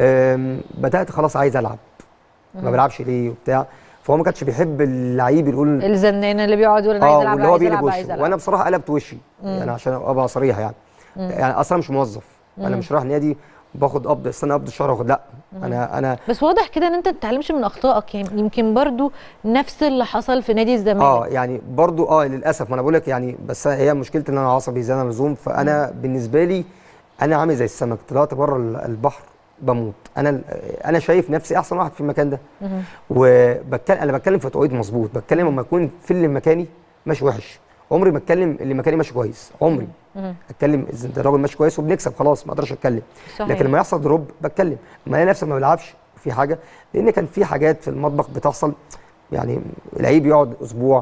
آم، بدات خلاص عايز العب ما بلعبش ليه وبتاع فهو ما كانش بيحب اللعيب يقول الزنان اللي بيقعد يقول انا عايز اه العب واللي هو عايز بيقلب العب عايز وشه العب وانا بصراحه قلبت وشي يعني عشان ابقى صريح يعني يعني اصلا مش موظف انا مش رايح نادي باخد قبض استنى قبض الشهر واخد لا انا انا بس واضح كده ان انت ما بتتعلمش من اخطائك يعني يمكن برضو نفس اللي حصل في نادي الزمالك اه يعني برضو اه للاسف ما انا بقول لك يعني بس هي مشكلتي ان انا عصبي زياده عن اللزوم فانا بالنسبه لي انا عامل زي السمك طلعت بره البحر بموت انا انا شايف نفسي احسن واحد في المكان ده مهم. وبتكلم انا بتكلم في توقيت مظبوط بتكلم لما يكون في اللي مكاني ماشي وحش عمري ما اتكلم اللي مكاني ماشي كويس عمري مهم. اتكلم إذا ده الراجل ماشي كويس وبنكسب خلاص ما اقدرش اتكلم صحيح. لكن لما يحصل دروب بتكلم اما الاقي نفسي ما بلعبش في حاجه لان كان في حاجات في المطبخ بتحصل يعني اللعيب يقعد اسبوع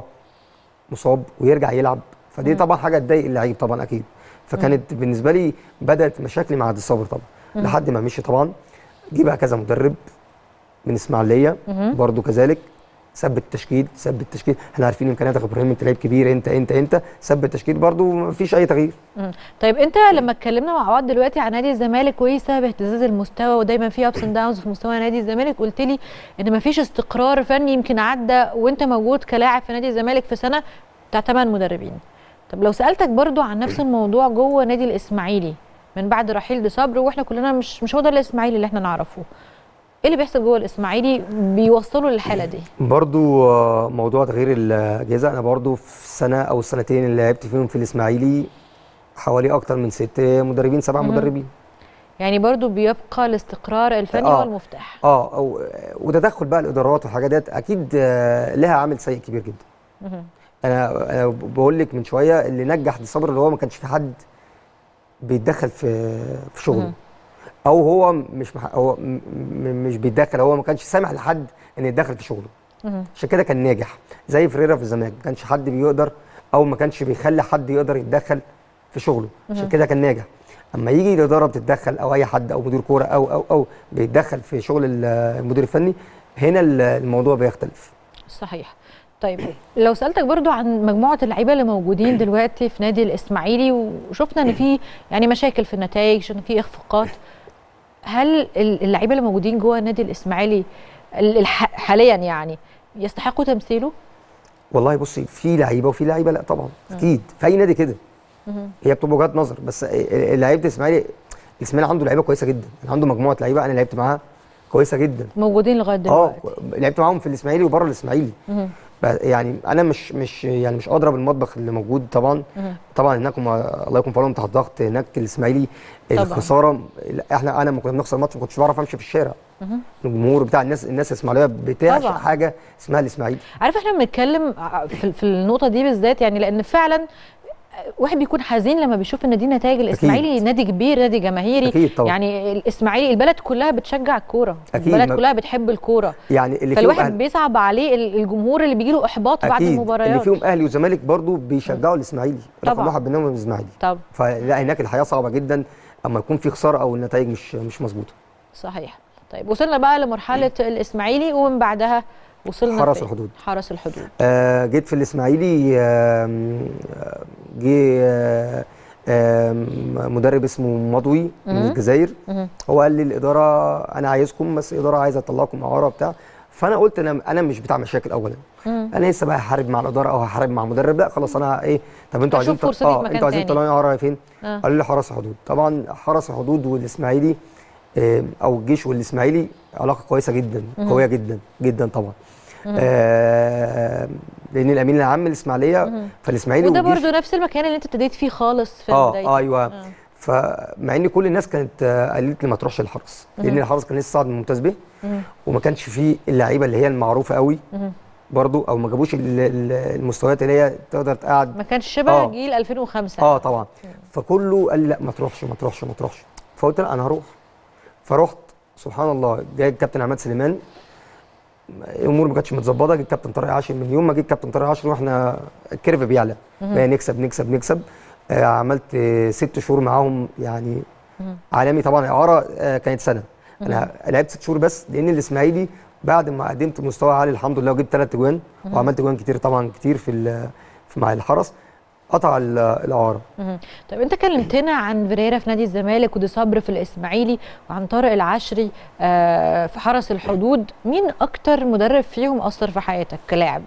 مصاب ويرجع يلعب فدي طبعا حاجه تضايق اللعيب طبعا اكيد فكانت بالنسبه لي بدات مشاكلي مع عبد الصابر طبعا لحد ما مشي طبعا جه بقى كذا مدرب من اسماعيليه برضو كذلك سب التشكيل سب التشكيل احنا عارفين امكانياتك يا ابراهيم انت لعيب كبير انت انت انت سب التشكيل برضو ما فيش اي تغيير مم. طيب انت لما اتكلمنا مع بعض دلوقتي عن نادي الزمالك وايه سبب اهتزاز المستوى ودايما في ابس اند داونز في مستوى نادي الزمالك قلت لي ان مفيش استقرار فني يمكن عدى وانت موجود كلاعب في نادي الزمالك في سنه بتاع ثمان مدربين طب لو سالتك برضو عن نفس الموضوع جوه نادي الاسماعيلي من بعد رحيل دي صبر واحنا كلنا مش مش هو ده الاسماعيلي اللي احنا نعرفه ايه اللي بيحصل جوه الاسماعيلي بيوصلوا للحاله دي برضو آه، موضوع تغيير الاجهزه انا برضو في سنه او السنتين اللي لعبت فيهم في الاسماعيلي حوالي اكتر من ست مدربين سبع مدربين يعني برضو بيبقى الاستقرار الفني آه. هو المفتاح اه أو وتدخل بقى الادارات والحاجات ديت اكيد آه، لها عامل سيء كبير جدا مهم. انا انا بقول لك من شويه اللي نجح دي صبر اللي هو ما كانش في حد بيتدخل في في شغله مهم. او هو مش مح... هو م- م- مش بيتدخل هو ما كانش سامح لحد ان يتدخل في شغله مهم. عشان كده كان ناجح زي فريرا في الزمالك ما كانش حد بيقدر او ما كانش بيخلي حد يقدر يتدخل في شغله عشان كده كان ناجح اما يجي الاداره بتتدخل او اي حد او مدير كوره او او او بيتدخل في شغل ال- المدير الفني هنا ال- الموضوع بيختلف صحيح طيب لو سالتك برضو عن مجموعه اللعيبه اللي موجودين دلوقتي في نادي الاسماعيلي وشفنا ان في يعني مشاكل في النتائج شفنا في اخفاقات هل ال- اللعيبه اللي موجودين جوه النادي الاسماعيلي ال- الح- حاليا يعني يستحقوا تمثيله والله بصي في لعيبه وفي لعيبه لا طبعا اكيد في اي نادي كده هي بتبقى وجهات نظر بس لعيبه الاسماعيلي الاسماعيلي عنده لعيبه كويسه جدا يعني عنده مجموعه لعيبه انا لعبت معاها كويسه جدا موجودين لغايه اه دلوقتي لعبت معاهم في الاسماعيلي وبره الاسماعيلي مهم. ب- يعني انا مش مش يعني مش اضرب المطبخ اللي موجود طبعا مهم. طبعا هناك هم الله يكون في عونهم تحت ضغط هناك الاسماعيلي طبعاً. الخساره لا، احنا انا لما كنا بنخسر ماتش ما كنتش بعرف امشي في الشارع مهم. الجمهور بتاع الناس الناس الاسماعيليه بتعشق طبعاً. حاجه اسمها الاسماعيلي عارف احنا بنتكلم ع- في في النقطه دي بالذات يعني لان فعلا واحد بيكون حزين لما بيشوف ان دي نتائج الاسماعيلي نادي كبير نادي جماهيري أكيد طبعاً. يعني الاسماعيلي البلد كلها بتشجع الكوره أكيد، البلد ما- كلها بتحب الكوره يعني اللي فيهم فالواحد أهل- بيصعب عليه ال- الجمهور اللي بيجي له احباط بعد اكيد اللي المباريات فيهم اهلي وزمالك برضو بيشجعوا الاسماعيلي رقم طبعاً. واحد منهم الاسماعيلي طب فلا هناك الحياه صعبه جدا اما يكون في خساره او النتائج مش مش مظبوطه صحيح طيب وصلنا بقى لمرحله الاسماعيلي ومن بعدها وصلنا حرس فين؟ الحدود. حرس الحدود آه جيت في الاسماعيلي آم، آه، جه آه، آم، مدرب اسمه مضوي من مهم. الجزائر مهم. هو قال لي الاداره انا عايزكم بس الاداره عايزه تطلعكم اعاره بتاع فانا قلت انا انا مش بتاع مشاكل اولا مم. انا لسه بقى هحارب مع الاداره او هحارب مع مدرب لا خلاص انا ايه طب انتوا هشوف عايزين فرصتي في مكان انتوا عايزين تاني. تطلعوني اعاره فين؟ آه. قالوا لي حرس الحدود طبعا حرس الحدود والاسماعيلي آه، او الجيش والاسماعيلي علاقه كويسه جدا قويه جدا جدا طبعا آه لان الامين العام الاسماعيليه فالاسماعيلي وده والجيش برضو نفس المكان اللي انت ابتديت فيه خالص في اه بدايتك. آه ايوه آه. فمع ان كل الناس كانت آه، قالت لي ما تروحش الحرس لان الحرس كان لسه صاعد من ممتاز به مم. وما كانش فيه اللعيبه اللي هي المعروفه قوي مم. برضو او ما جابوش ال- ال- المستويات اللي هي تقدر تقعد ما كانش شبه آه. جيل 2005 اه طبعا فكله قال لي لا ما تروحش ما تروحش ما تروحش فقلت لا انا هروح فرحت سبحان الله جاي الكابتن عماد سليمان الامور ما كانتش متظبطه جه الكابتن طارق عاشر من يوم ما جه الكابتن طارق عاشر واحنا الكيرف بيعلى بقى نكسب نكسب نكسب آه عملت آه ست شهور معاهم يعني عالمي طبعا اعاره آه كانت سنه انا لعبت ست شهور بس لان الاسماعيلي بعد ما قدمت مستوى عالي الحمد لله وجبت ثلاث اجوان وعملت اجوان كتير طبعا كتير في ال- في مع الحرس قطع ال- الاعاره مهم. طب انت كلمتنا عن فيريرا في نادي الزمالك ودي صبر في الاسماعيلي وعن طارق العشري آه، في حرس الحدود مين اكتر مدرب فيهم اثر في حياتك كلاعب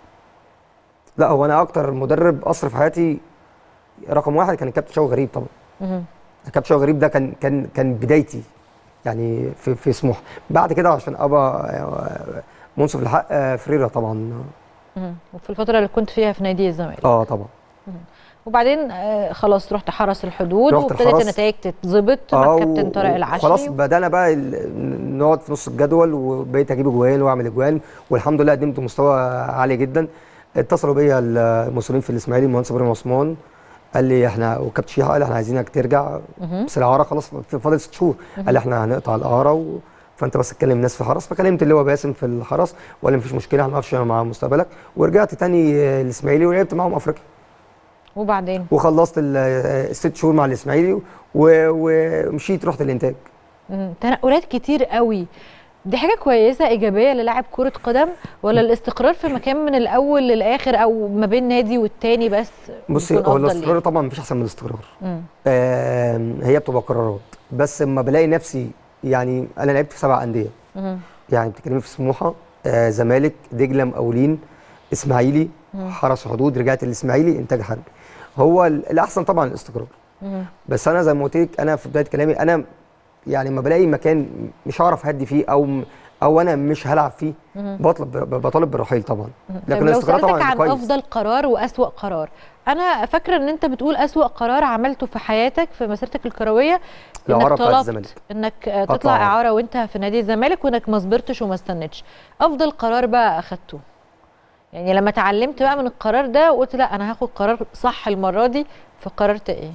لا هو انا اكتر مدرب اثر في حياتي رقم واحد كان الكابتن شوقي غريب طبعا مهم. الكابتن شوقي غريب ده كان كان كان بدايتي يعني في في سموحه بعد كده عشان ابقى آه، منصف الحق آه، فريرا طبعا مهم. وفي الفتره اللي كنت فيها في نادي الزمالك اه طبعا وبعدين آه، خلاص رحت حرس الحدود رحت وابتدت الحرس. النتائج تتظبط مع اه الكابتن طارق و- العشري خلاص بدانا بقى ال- نقعد في نص الجدول وبقيت اجيب اجوان واعمل اجوان والحمد لله قدمت مستوى عالي جدا اتصلوا بيا المسؤولين في الاسماعيلي المهندس ابراهيم عثمان قال لي احنا وكابتن شيحه قال احنا عايزينك ترجع مهم. بس الاعاره خلاص في فاضل ست شهور قال لي احنا هنقطع الاعاره و... فانت بس تكلم الناس في الحرس فكلمت اللي هو باسم في الحرس وقال لي مفيش مشكله هنقفش مع مستقبلك ورجعت تاني آه، الاسماعيلي ولعبت معاهم افريقيا وبعدين وخلصت ال- آه، الست شهور مع الاسماعيلي و- ومشيت رحت الانتاج مم. تنقلات كتير قوي دي حاجه كويسه ايجابيه للاعب كره قدم ولا الاستقرار في مكان من الاول للاخر او ما بين نادي والتاني بس بصي بيكون هو أفضل الاستقرار ليه؟ طبعا مفيش احسن من الاستقرار مم. آم، هي بتبقى قرارات بس لما بلاقي نفسي يعني انا لعبت في سبع انديه مم. يعني بتتكلمي في سموحه آه زمالك دجله مقاولين اسماعيلي حرس حدود رجعت الاسماعيلي انتاج حربي هو ال- الاحسن طبعا الاستقرار مم. بس انا زي ما قلت لك انا في بدايه كلامي انا يعني لما بلاقي مكان مش هعرف هدي فيه او م- او انا مش هلعب فيه بطلب ب- بطالب بالرحيل طبعا طيب لو الاستقرار سألتك طبعا عن كويس. أفضل قرار وأسوأ قرار أنا فاكرة إن أنت بتقول أسوأ قرار عملته في حياتك في مسيرتك الكروية الإعارة إنك بتاعت طلبت الزمالك. إنك آه، أطلع تطلع إعارة. إعارة وأنت في نادي الزمالك وإنك ما صبرتش وما استنتش أفضل قرار بقى أخدته يعني لما اتعلمت بقى من القرار ده وقلت لا أنا هاخد قرار صح المرة دي فقررت إيه؟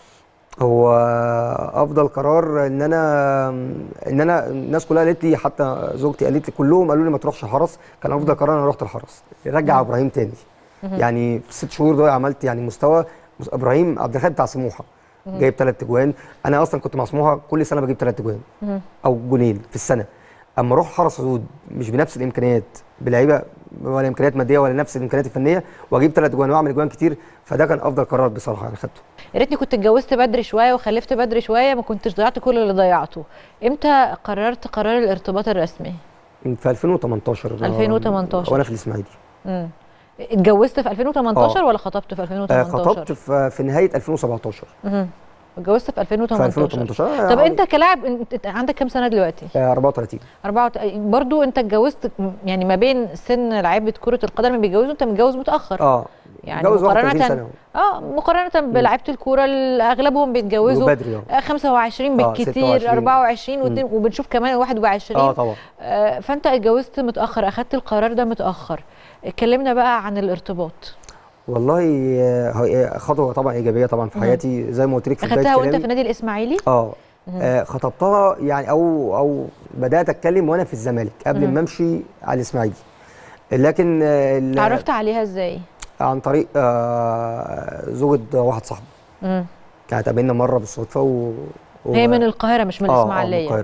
هو افضل قرار ان انا ان انا الناس كلها قالت لي حتى زوجتي قالت لي كلهم قالوا لي ما تروحش الحرس كان افضل قرار انا رحت الحرس رجع ابراهيم تاني يعني في الست شهور دول عملت يعني مستوى مس- ابراهيم عبد الخالق بتاع سموحه جايب ثلاث اجوان انا اصلا كنت مع سموحه كل سنه بجيب ثلاث اجوان او جونين في السنه اما اروح حرس حدود مش بنفس الامكانيات بلعيبه ولا امكانيات ماديه ولا نفس الامكانيات الفنيه واجيب ثلاث اجوان واعمل اجوان كتير فده كان افضل قرار بصراحه انا خدته يا ريتني كنت اتجوزت بدري شوية وخلفت بدري شوية ما كنتش ضيعت كل اللي ضيعته امتى قررت قرار الارتباط الرسمي؟ في 2018 2018. وانا في الاسماعيلي مم. اتجوزت في 2018 آه. ولا خطبت في آه، 2018 خطبت في في نهايه 2017 مهم. اتجوزت في في 2018 2018 طب انت كلاعب انت انت عندك كام سنه دلوقتي آه، 34 أربعة برضو انت اتجوزت يعني ما بين سن لعيبه كره القدم اللي بيتجوزوا انت متجوز متاخر اه يعني جوز 31 مقارنه سنه اه مقارنه بلعيبه الكوره اللي اغلبهم بيتجوزوا وبدري اه آه، 25 آه، بالكتير 26. 24 واتنين- وبنشوف كمان 21 اه طبعا آه، فانت اتجوزت متاخر اخدت القرار ده متاخر اتكلمنا بقى عن الارتباط والله آه، هي خطوه طبعا ايجابيه طبعا في حياتي زي ما قلت لك في بدايه اخدتها وانت كلامي في نادي الاسماعيلي اه آه، خطبتها يعني او او بدات اتكلم وانا في الزمالك قبل ما امشي على الاسماعيلي لكن آه، ال- تعرفت عليها ازاي عن طريق آه، زوجة واحد صاحبي مم. كانت قابلنا مره بالصدفه و... و... هي من القاهره مش من آه، آه، من الاسماعيليه القاهره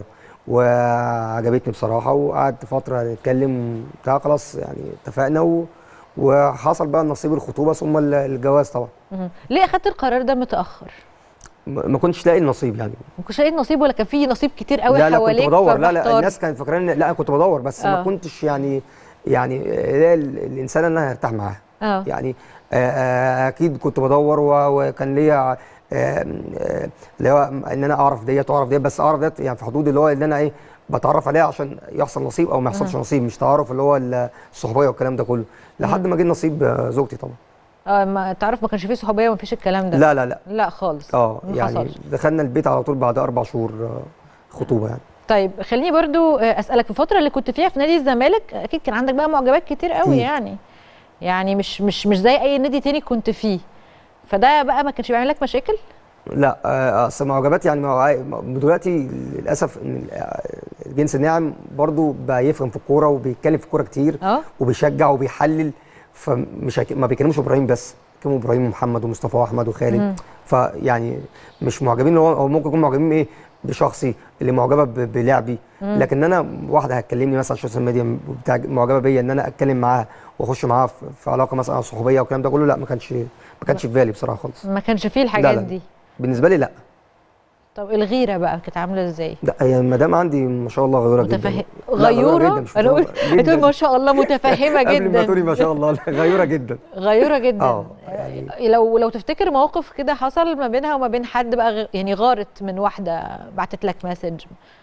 وعجبتني بصراحه وقعدت فتره نتكلم بتاع خلاص يعني اتفقنا و... وحصل بقى نصيب الخطوبه ثم ال- الجواز طبعا مهم. ليه اخدت القرار ده متاخر م- ما كنتش لاقي النصيب يعني ما كنتش لقيت نصيب ولا كان في نصيب كتير قوي لا لا حواليك كنت بدور لا لا فمحتار؟ الناس كانت فاكراني لا انا كنت بدور بس آه. ما كنتش يعني يعني لا ال- الانسان اللي انا هرتاح معاها اه يعني آه، آه، اكيد كنت بدور و- وكان ليا آه، آه، اللي هو ان انا اعرف ديت واعرف ديت بس اعرف ديت يعني في حدود اللي هو ان انا ايه بتعرف عليها عشان يحصل نصيب او ما يحصلش نصيب مش تعارف اللي هو الصحوبيه والكلام ده كله لحد ما جه نصيب آه، زوجتي طبعا اه ما تعرف ما كانش فيه صحوبيه وما فيش الكلام ده لا لا لا لا خالص اه ما يعني حصلش. دخلنا البيت على طول بعد اربع شهور آه، خطوبه يعني طيب خليني برضو آه، اسالك في الفتره اللي كنت فيها في نادي الزمالك اكيد كان عندك بقى معجبات كتير قوي كتير. يعني يعني مش مش مش زي اي نادي تاني كنت فيه فده بقى ما كانش بيعمل لك مشاكل لا آه، اصل معجبات يعني مع- دلوقتي للاسف ان ال- الجنس الناعم برضو بقى يفهم في الكوره وبيتكلم في الكوره كتير اه وبيشجع وبيحلل فمش هيك- ما بيكلموش ابراهيم بس بيكلموا ابراهيم ومحمد ومصطفى واحمد وخالد فيعني مش معجبين اللي هو هو ممكن يكون معجبين ايه بشخصي اللي معجبه ب- بلعبي لكن انا واحده هتكلمني مثلا على السوشيال ميديا بتاع معجبه بيا ان انا اتكلم معاها واخش معاها في في علاقه مثلا صحوبيه والكلام ده كله لا ما كانش ما كانش في بالي بصراحه خالص ما كانش فيه الحاجات لا. دي بالنسبه لي لا طب الغيره بقى كانت عامله ازاي لا هي المدام عندي ما شاء الله غيوره جدا متفهم لا، غيوره جدا مش انا اقول متفهمة. بتقول جداً. ما شاء الله متفهمه قبل ما تقولي جدا ما شاء الله لا، غيوره جدا غيوره جدا اه لو لو تفتكر موقف كده حصل ما بينها وما بين حد بقى غ- يعني غارت من واحده بعتت لك مسج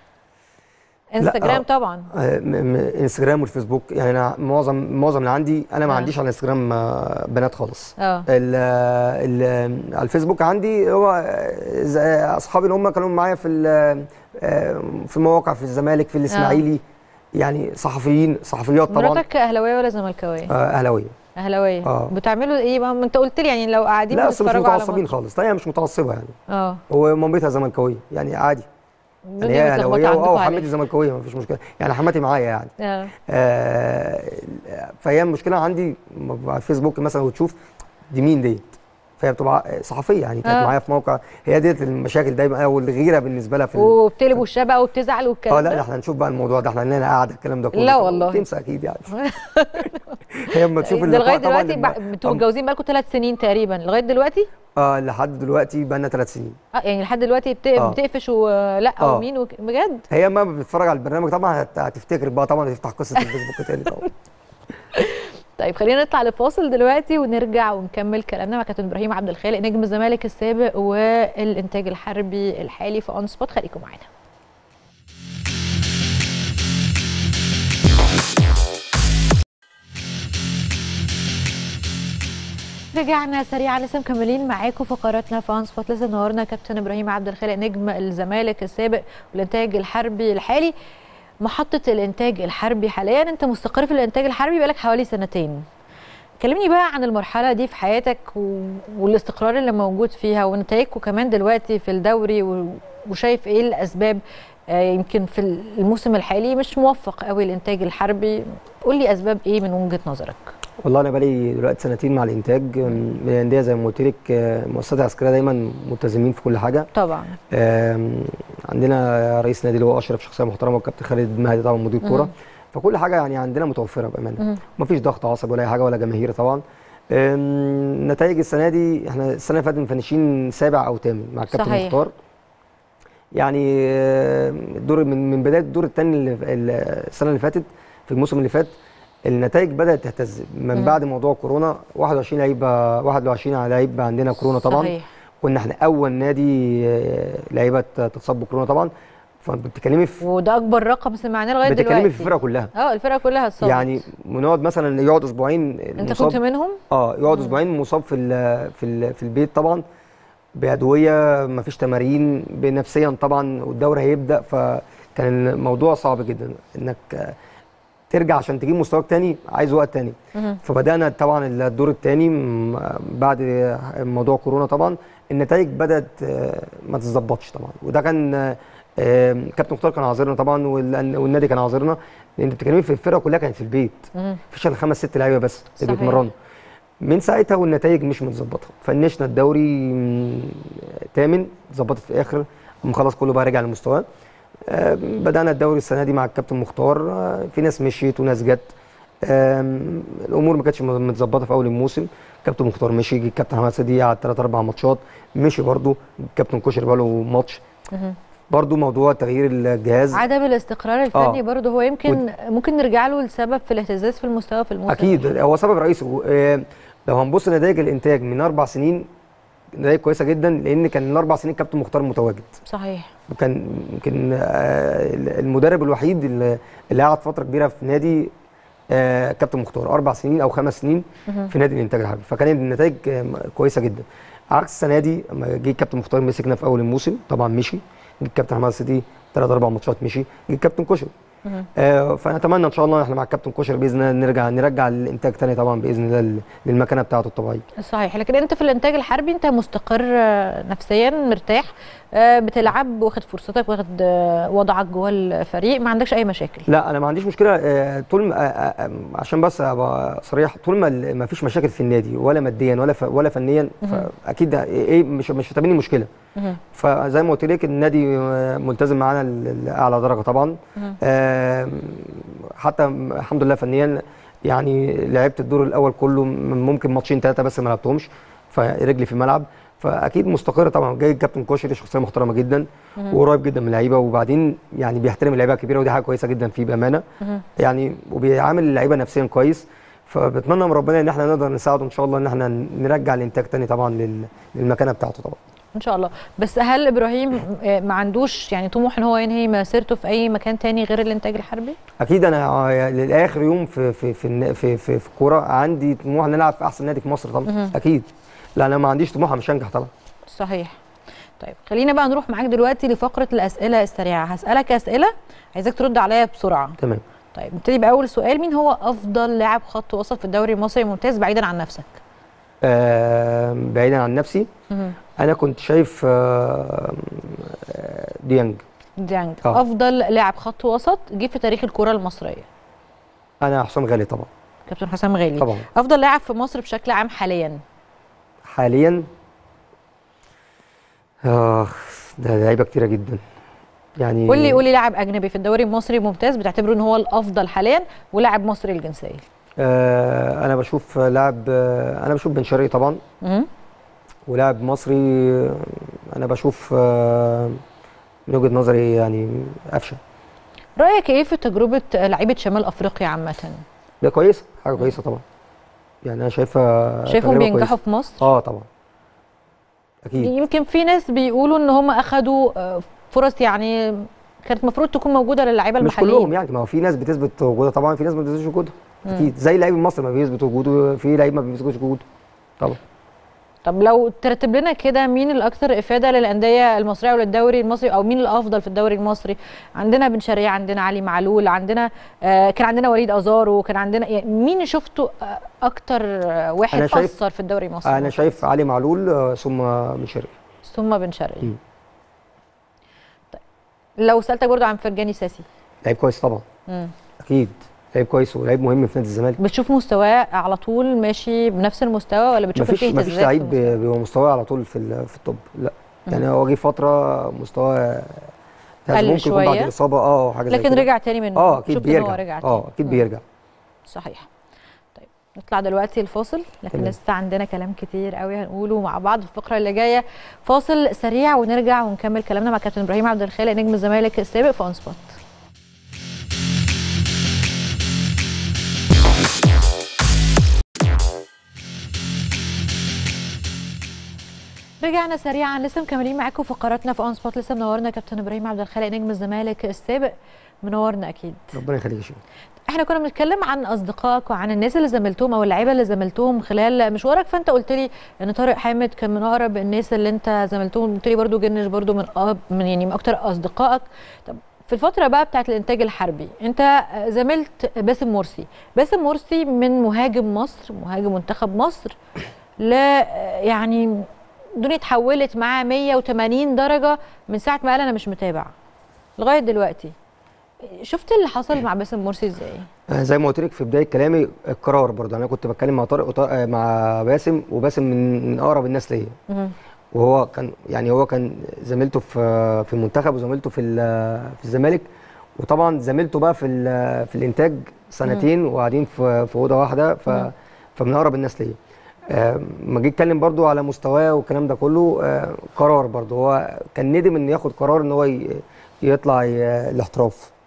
انستجرام آه. طبعا آه، م- م- انستجرام والفيسبوك يعني انا معظم معظم اللي عندي انا ما آه. عنديش على الانستجرام آه، بنات خالص اه ال ال على الفيسبوك عندي هو آه، زي اصحابي اللي هم كانوا معايا في ال- آه، في المواقع في الزمالك في الاسماعيلي يعني صحفيين صحفيات طبعا مراتك اهلاويه ولا زملكاويه؟ آه، اهلاويه اهلاويه آه. بتعملوا ايه بقى ما انت قلت لي يعني لو قاعدين لا بس مش بتتفرجوا على متعصبين ماتش. خالص لا هي مش متعصبه يعني اه ومامتها زملكاويه يعني عادي يعني الدنيا هي متلخبطه اهلاويه عندكم اه عليه وحماتي زملكاويه مفيش مشكله يعني حماتي معايا يعني اه آه، فهي المشكله عندي لما ببقى على الفيسبوك مثلا وتشوف دي مين ديت فهي بتبقى صحفيه يعني كانت آه. معايا في موقع هي ديت المشاكل دايما او الغيره بالنسبه لها في ال- وبتقلب وشها بقى وبتزعل والكلام اه لا ده؟ لا احنا هنشوف بقى الموضوع ده احنا لنا قاعده الكلام ده كله لا والله. تنسى اكيد يعني هي اما تشوف ده اللقاء لغايه طبعا دلوقتي لما- بقى- انتوا متجوزين بقالكم ثلاث سنين تقريبا لغايه دلوقتي اه لحد دلوقتي بقى لنا ثلاث سنين اه يعني لحد دلوقتي بت... آه. بتقفش ولا آه. ومين وك... بجد هي اما بتتفرج على البرنامج طبعا هت- هتفتكر بقى طبعا هتفتح قصه الفيسبوك تاني طبعا طيب خلينا نطلع لفاصل دلوقتي ونرجع ونكمل كلامنا مع كابتن ابراهيم عبد الخالق نجم الزمالك السابق والانتاج الحربي الحالي في اون سبوت خليكم معانا رجعنا سريعا لسه مكملين معاكم فقراتنا في اون سبوت لسه نورنا كابتن ابراهيم عبد الخالق نجم الزمالك السابق والانتاج الحربي الحالي محطة الإنتاج الحربي حاليا أنت مستقر في الإنتاج الحربي بقالك حوالي سنتين كلمني بقى عن المرحلة دي في حياتك و... والاستقرار اللي موجود فيها ونتائجكم كمان دلوقتي في الدوري و... وشايف إيه الأسباب آه، يمكن في الموسم الحالي مش موفق قوي الإنتاج الحربي قول لي أسباب إيه من وجهة نظرك والله انا بقالي دلوقتي سنتين مع الانتاج أم، الانديه زي ما قلت لك آه، المؤسسات العسكريه دايما ملتزمين في كل حاجه طبعا آم، عندنا رئيس نادي اللي هو اشرف شخصيه محترمه والكابتن خالد مهدي طبعا مدير كوره مهم. فكل حاجه يعني عندنا متوفره بامانه مهم. مفيش ضغط عصبي ولا اي حاجه ولا جماهير طبعا آم، نتائج السنه دي احنا السنه اللي فاتت مفنشين سابع او ثامن مع الكابتن صحيح. مختار يعني آم، الدور من من بدايه الدور الثاني اللي اللي- السنه اللي فاتت في الموسم اللي فات النتائج بدات تهتز من مم. بعد موضوع كورونا 21 لعيبه 21 لعيب عندنا كورونا طبعا صحيح كنا احنا اول نادي آه، لعيبه تتصاب بكورونا طبعا فبتتكلمي في وده أكبر رقم سمعناه لغاية بتتكلمي دلوقتي في الفرقه كلها اه الفرقة كلها اتصابت يعني بنقعد مثلا يقعد اسبوعين أنت مصاب كنت منهم؟ اه يقعد اسبوعين مصاب في ال في ال في البيت طبعا بادويه مفيش تمارين بنفسيا طبعا والدوري هيبدا فكان الموضوع صعب جدا انك آه، ترجع عشان تجيب مستواك تاني عايز وقت تاني مهم. فبدانا طبعا الدور الثاني بعد موضوع كورونا طبعا النتائج بدات آه، ما تتظبطش طبعا وده كان آه، آه، كابتن مختار كان عاذرنا طبعا وال- والنادي كان عاذرنا لان انت بتتكلمي في الفرقه كلها كانت في البيت مهم. مفيش الا خمس ست لعيبه بس اللي صحيح. بيتمرنوا من ساعتها والنتائج مش متظبطه فنشنا الدوري مم، تامن ظبطت في الاخر اما خلاص كله بقى رجع لمستواه آه، بدانا الدوري السنه دي مع الكابتن مختار آه، في ناس مشيت وناس جت آم، الامور ما كانتش متظبطه في اول الموسم كابتن مختار مشي الكابتن حماد سيدي قعد ثلاث اربع ماتشات مشي برده الكابتن كشري بقى له ماتش مهم. برده موضوع تغيير الجهاز عدم الاستقرار الفني آه. برضه هو يمكن ممكن نرجع له لسبب في الاهتزاز في المستوى في الموسم اكيد هو سبب رئيسي آه، لو هنبص نتائج الانتاج من اربع سنين نتائج كويسه جدا لان كان من اربع سنين كابتن مختار متواجد صحيح وكان يمكن آه، المدرب الوحيد اللي اللي قعد فتره كبيره في نادي آه كابتن مختار اربع سنين او خمس سنين في نادي الانتاج الحربي فكانت النتائج آه، كويسه جدا عكس السنه دي لما جه الكابتن مختار مسكنا في اول الموسم طبعا مشي جه الكابتن حماد سيدي ثلاث اربع ماتشات مشي جه الكابتن كشري آه فنتمنى ان شاء الله احنا مع الكابتن كشري باذن الله نرجع نرجع الانتاج تاني طبعا باذن الله لل- للمكانه بتاعته الطبيعيه صحيح لكن انت في الانتاج الحربي انت مستقر آه، نفسيا مرتاح آه، بتلعب واخد فرصتك واخد آه، وضعك جوه الفريق ما عندكش اي مشاكل لا انا ما عنديش مشكله آه، طول ما آه، آه، عشان بس ابقى صريح طول ما ال- ما فيش مشاكل في النادي ولا ماديا ولا ف- ولا فنيا فاكيد ده ايه مش مش هتقابلني مشكله مهم. فزي ما قلت لك النادي آه، ملتزم معانا ل- لاعلى درجه طبعا آه، حتى م- الحمد لله فنيا يعني لعبت الدور الاول كله م- ممكن ماتشين ثلاثه بس ما لعبتهمش فرجلي في الملعب فاكيد مستقر طبعا جاي الكابتن كوشري شخصيه محترمه جدا وقريب جدا من اللعيبه وبعدين يعني بيحترم اللعيبه الكبيره ودي حاجه كويسه جدا فيه بامانه يعني وبيعامل اللعيبه نفسيا كويس فبتمنى من ربنا ان احنا نقدر نساعده ان شاء الله ان احنا نرجع الانتاج تاني طبعا لل- للمكانه بتاعته طبعا ان شاء الله بس هل ابراهيم آه، ما عندوش يعني طموح ان هو ينهي مسيرته في اي مكان تاني غير الانتاج الحربي اكيد انا ع- للاخر يوم في في في الن- في, في, في الكوره عندي طموح ان العب في احسن نادي في مصر طبعا اكيد لا انا ما عنديش طموح مش هنجح طبعا صحيح طيب خلينا بقى نروح معاك دلوقتي لفقره الاسئله السريعه هسالك اسئله عايزاك ترد عليا بسرعه تمام طيب نبتدي باول سؤال مين هو افضل لاعب خط وسط في الدوري المصري الممتاز بعيدا عن نفسك آه بعيدا عن نفسي مهم. انا كنت شايف آه آه، ديانج ديانج آه. افضل لاعب خط وسط جه في تاريخ الكره المصريه انا حسام غالي طبعا كابتن حسام غالي طبعا افضل لاعب في مصر بشكل عام حاليا حاليا اخ ده لعيبه كتيره جدا يعني قول لي قول لي لاعب اجنبي في الدوري المصري الممتاز بتعتبره ان هو الافضل حاليا ولاعب مصري الجنسيه آه انا بشوف لاعب آه انا بشوف بن شرقي طبعا مهم. ولاعب مصري آه، انا بشوف آه من وجهه نظري يعني قفشه رايك ايه في تجربه لعيبه شمال افريقيا عامه ده كويس حاجه كويسه طبعا يعني انا شايفها شايفهم تجربة بينجحوا كويسة. في مصر اه طبعا اكيد يمكن في ناس بيقولوا ان هم اخذوا آه، فرص يعني كانت المفروض تكون موجوده للعيبه مش المحليين كلهم يعني ما هو في ناس بتثبت وجودها طبعا في ناس ما بتثبتش وجودها اكيد زي لعيب المصري ما بيثبت وجوده في لعيب ما بيثبتش وجوده طبعا طب لو ترتب لنا كده مين الاكثر افاده للانديه المصريه وللدوري المصري او مين الافضل في الدوري المصري عندنا بن شرقية عندنا علي معلول عندنا آه كان عندنا وليد ازارو كان عندنا يعني مين شفته آه، اكتر آه، واحد أنا شايف- اثر في الدوري المصري انا شايف علي معلول آه، ثم بن شرقي ثم بن شرقي مم. طيب لو سالتك برضو عن فرجاني ساسي لعيب كويس طبعا مم. اكيد لعيب كويس ولعيب مهم في نادي الزمالك بتشوف مستواه على طول ماشي بنفس المستوى ولا بتشوف مفيش فيه مفيش اهتزازات في لعيب المستوى؟ بيبقى مستواه على طول في ال- في التوب لا يعني هو جه فتره مستواه قل ممكن يكون بعد شوية. الاصابه اه حاجه زي لكن كده. رجع تاني من اه اكيد شفت إن هو بيرجع رجع تاني. اه اكيد مم. بيرجع صحيح طيب نطلع دلوقتي الفاصل لكن تمام. لسه عندنا كلام كتير قوي هنقوله مع بعض في الفقره اللي جايه فاصل سريع ونرجع ونكمل كلامنا مع كابتن ابراهيم عبد الخالق نجم الزمالك السابق في اون سبوت رجعنا سريعا لسه مكملين معاكم فقراتنا في اون سبوت لسه منورنا كابتن ابراهيم عبد الخالق نجم الزمالك السابق منورنا اكيد ربنا يخليك يا شيخ احنا كنا بنتكلم عن اصدقائك وعن الناس اللي زملتهم او اللعيبه اللي زملتهم خلال مشوارك فانت قلت لي ان طارق حامد كان من اقرب الناس اللي انت زملتهم قلت لي برضو جنش برضو من أقرب من يعني من اكتر اصدقائك طب في الفتره بقى بتاعت الانتاج الحربي انت زملت باسم مرسي باسم مرسي من مهاجم مصر مهاجم منتخب مصر ل يعني الدنيا اتحولت معاه 180 درجه من ساعه ما قال انا مش متابع لغايه دلوقتي شفت اللي حصل مع باسم مرسي ازاي آه، زي ما قلت لك في بدايه كلامي القرار برضه انا كنت بتكلم مع طارق وطارق- آه، مع باسم وباسم من من اقرب الناس ليا مهم. وهو كان يعني هو كان زميلته في في المنتخب وزميلته في ال- في الزمالك وطبعا زميلته بقى في ال- في الانتاج سنتين وقاعدين في في اوضه واحده ف فمن اقرب الناس ليا آه، ما جيت اتكلم برضو على مستواه والكلام ده كله آه، قرار برضو هو كان ندم انه ياخد قرار ان هو ي- يطلع ي- الاحتراف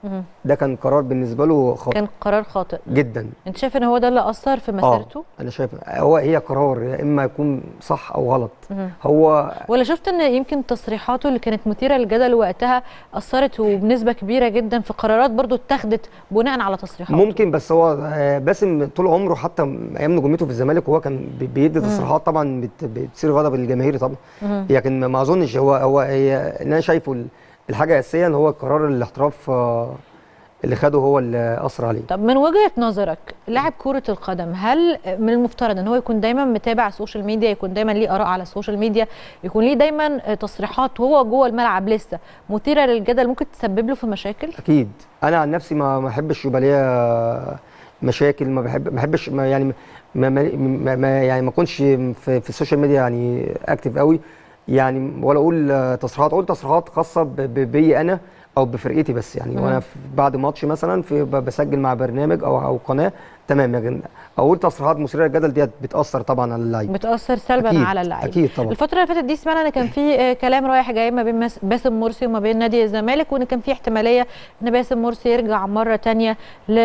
مهم. ده كان قرار بالنسبه له خاطئ كان قرار خاطئ جدا انت شايف ان هو ده اللي اثر في مسيرته انا شايف هو هي قرار يا اما يكون صح او غلط مهم. هو ولا شفت ان يمكن تصريحاته اللي كانت مثيره للجدل وقتها اثرت وبنسبه كبيره جدا في قرارات برضو اتخذت بناء على تصريحاته ممكن بس هو آه، باسم طول عمره حتى ايام نجوميته في الزمالك وهو كان بي- بيدي تصريحات طبعا بت- بتصير غضب الجماهير طبعا مهم. لكن ما- ما اظنش هو هو هي اللي انا شايفه ال- الحاجه الاساسيه ان هو قرار الاحتراف آه، اللي خده هو اللي اثر عليه طب من وجهه نظرك لاعب كره القدم هل من المفترض ان هو يكون دايما متابع السوشيال ميديا يكون دايما ليه اراء على السوشيال ميديا يكون ليه دايما تصريحات وهو جوه الملعب لسه مثيره للجدل ممكن تسبب له في مشاكل اكيد انا عن نفسي ما ما احبش يبقى ليا مشاكل ما بحب ما بحبش ما يعني ما, ما, ما ما- يعني ما اكونش في, في السوشيال ميديا يعني اكتف قوي يعني ولا اقول آه، تصريحات اقول تصريحات خاصه ب- ب- بي انا او بفرقتي بس يعني وانا في- بعد ماتش مثلا في ب- بسجل مع برنامج او او قناه تمام لكن اقول تصريحات مثيره للجدل ديت بتاثر طبعا على اللعيب بتاثر سلبا أكيد، على اللعيب اكيد طبعا الفترة اللي فاتت دي سمعنا ان كان في آه، كلام رايح جاي ما بين مس- باسم مرسي وما بين نادي الزمالك وان كان في احتمالية ان باسم مرسي يرجع مرة تانية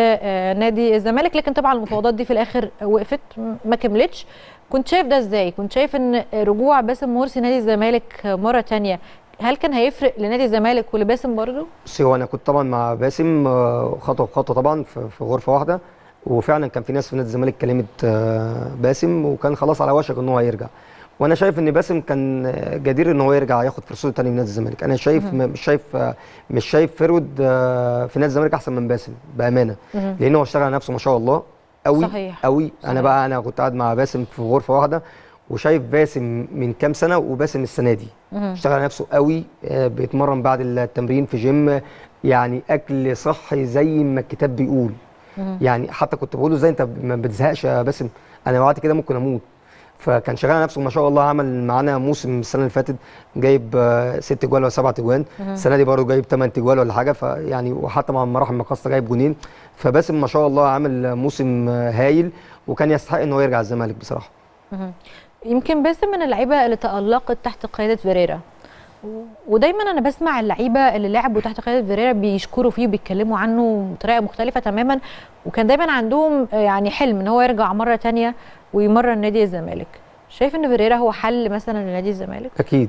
لنادي الزمالك لكن طبعا المفاوضات دي في الاخر وقفت م- ما كملتش كنت شايف ده ازاي؟ كنت شايف ان رجوع باسم مرسي نادي الزمالك مرة تانية هل كان هيفرق لنادي الزمالك ولباسم برضه؟ بصي هو انا كنت طبعا مع باسم آه، خطوه بخطوه طبعا في في غرفه واحده وفعلا كان في ناس في نادي الزمالك كلمت آه، باسم وكان خلاص على وشك ان هو هيرجع وانا شايف ان باسم كان آه، جدير ان هو يرجع ياخد فرصته تاني من نادي الزمالك انا شايف م- مش شايف آه، مش شايف فرود آه، في نادي الزمالك احسن من باسم بامانه مهم. لان هو اشتغل على نفسه ما شاء الله قوي صحيح. قوي صحيح. انا بقى انا كنت قاعد مع باسم في غرفه واحده وشايف باسم من كام سنه وباسم السنه دي مهم. اشتغل على نفسه قوي آه، بيتمرن بعد التمرين في جيم يعني اكل صحي زي ما الكتاب بيقول مهم. يعني حتى كنت بقول له ازاي انت ما بتزهقش يا باسم انا بعد كده ممكن اموت فكان شغال على نفسه ما شاء الله عمل معانا موسم السنه اللي فاتت جايب آه، ست جوال ولا سبع تجوان السنه دي برضه جايب ثمان تجوال ولا حاجه فيعني وحتى مع مراحل مقاصه جايب جونين فباسم ما شاء الله عامل موسم آه، هايل وكان يستحق ان هو يرجع الزمالك بصراحه مهم. يمكن باسم من اللعيبه اللي تالقت تحت قياده فيريرا و- ودايما انا بسمع اللعيبه اللي لعبوا تحت قياده فيريرا بيشكروا فيه وبيتكلموا عنه بطريقه مختلفه تماما وكان دايما عندهم آه، يعني حلم ان هو يرجع مره تانية ويمرن نادي الزمالك شايف ان فيريرا هو حل مثلا لنادي الزمالك اكيد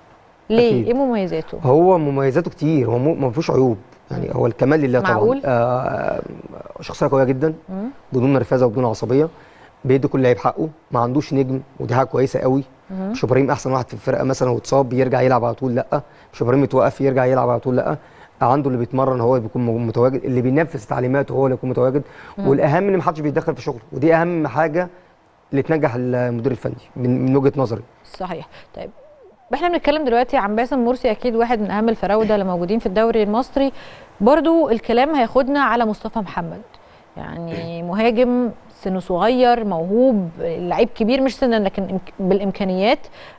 ليه أكيد. ايه مميزاته هو مميزاته كتير هو مو- ما فيهوش عيوب يعني هو الكمال لله طبعا معقول؟ آه شخصيه قويه جدا مم. بدون نرفزه وبدون عصبيه بيدي كل لعيب حقه ما عندوش نجم ودي حاجه كويسه قوي مهم. مش ابراهيم احسن واحد في الفرقه مثلا واتصاب يرجع يلعب على طول لا مش ابراهيم يتوقف يرجع يلعب على طول لا عنده اللي بيتمرن هو اللي بيكون مو- متواجد اللي بينفذ تعليماته هو اللي يكون متواجد والاهم ان محدش بيتدخل في شغله ودي اهم حاجه اللي تنجح المدير الفني من, من وجهه نظري صحيح طيب احنا بنتكلم دلوقتي عن باسم مرسي اكيد واحد من اهم الفراوده اللي موجودين في الدوري المصري برضو الكلام هياخدنا على مصطفى محمد يعني مهاجم سنه صغير موهوب لعيب كبير مش سنا لكن إمك- بالامكانيات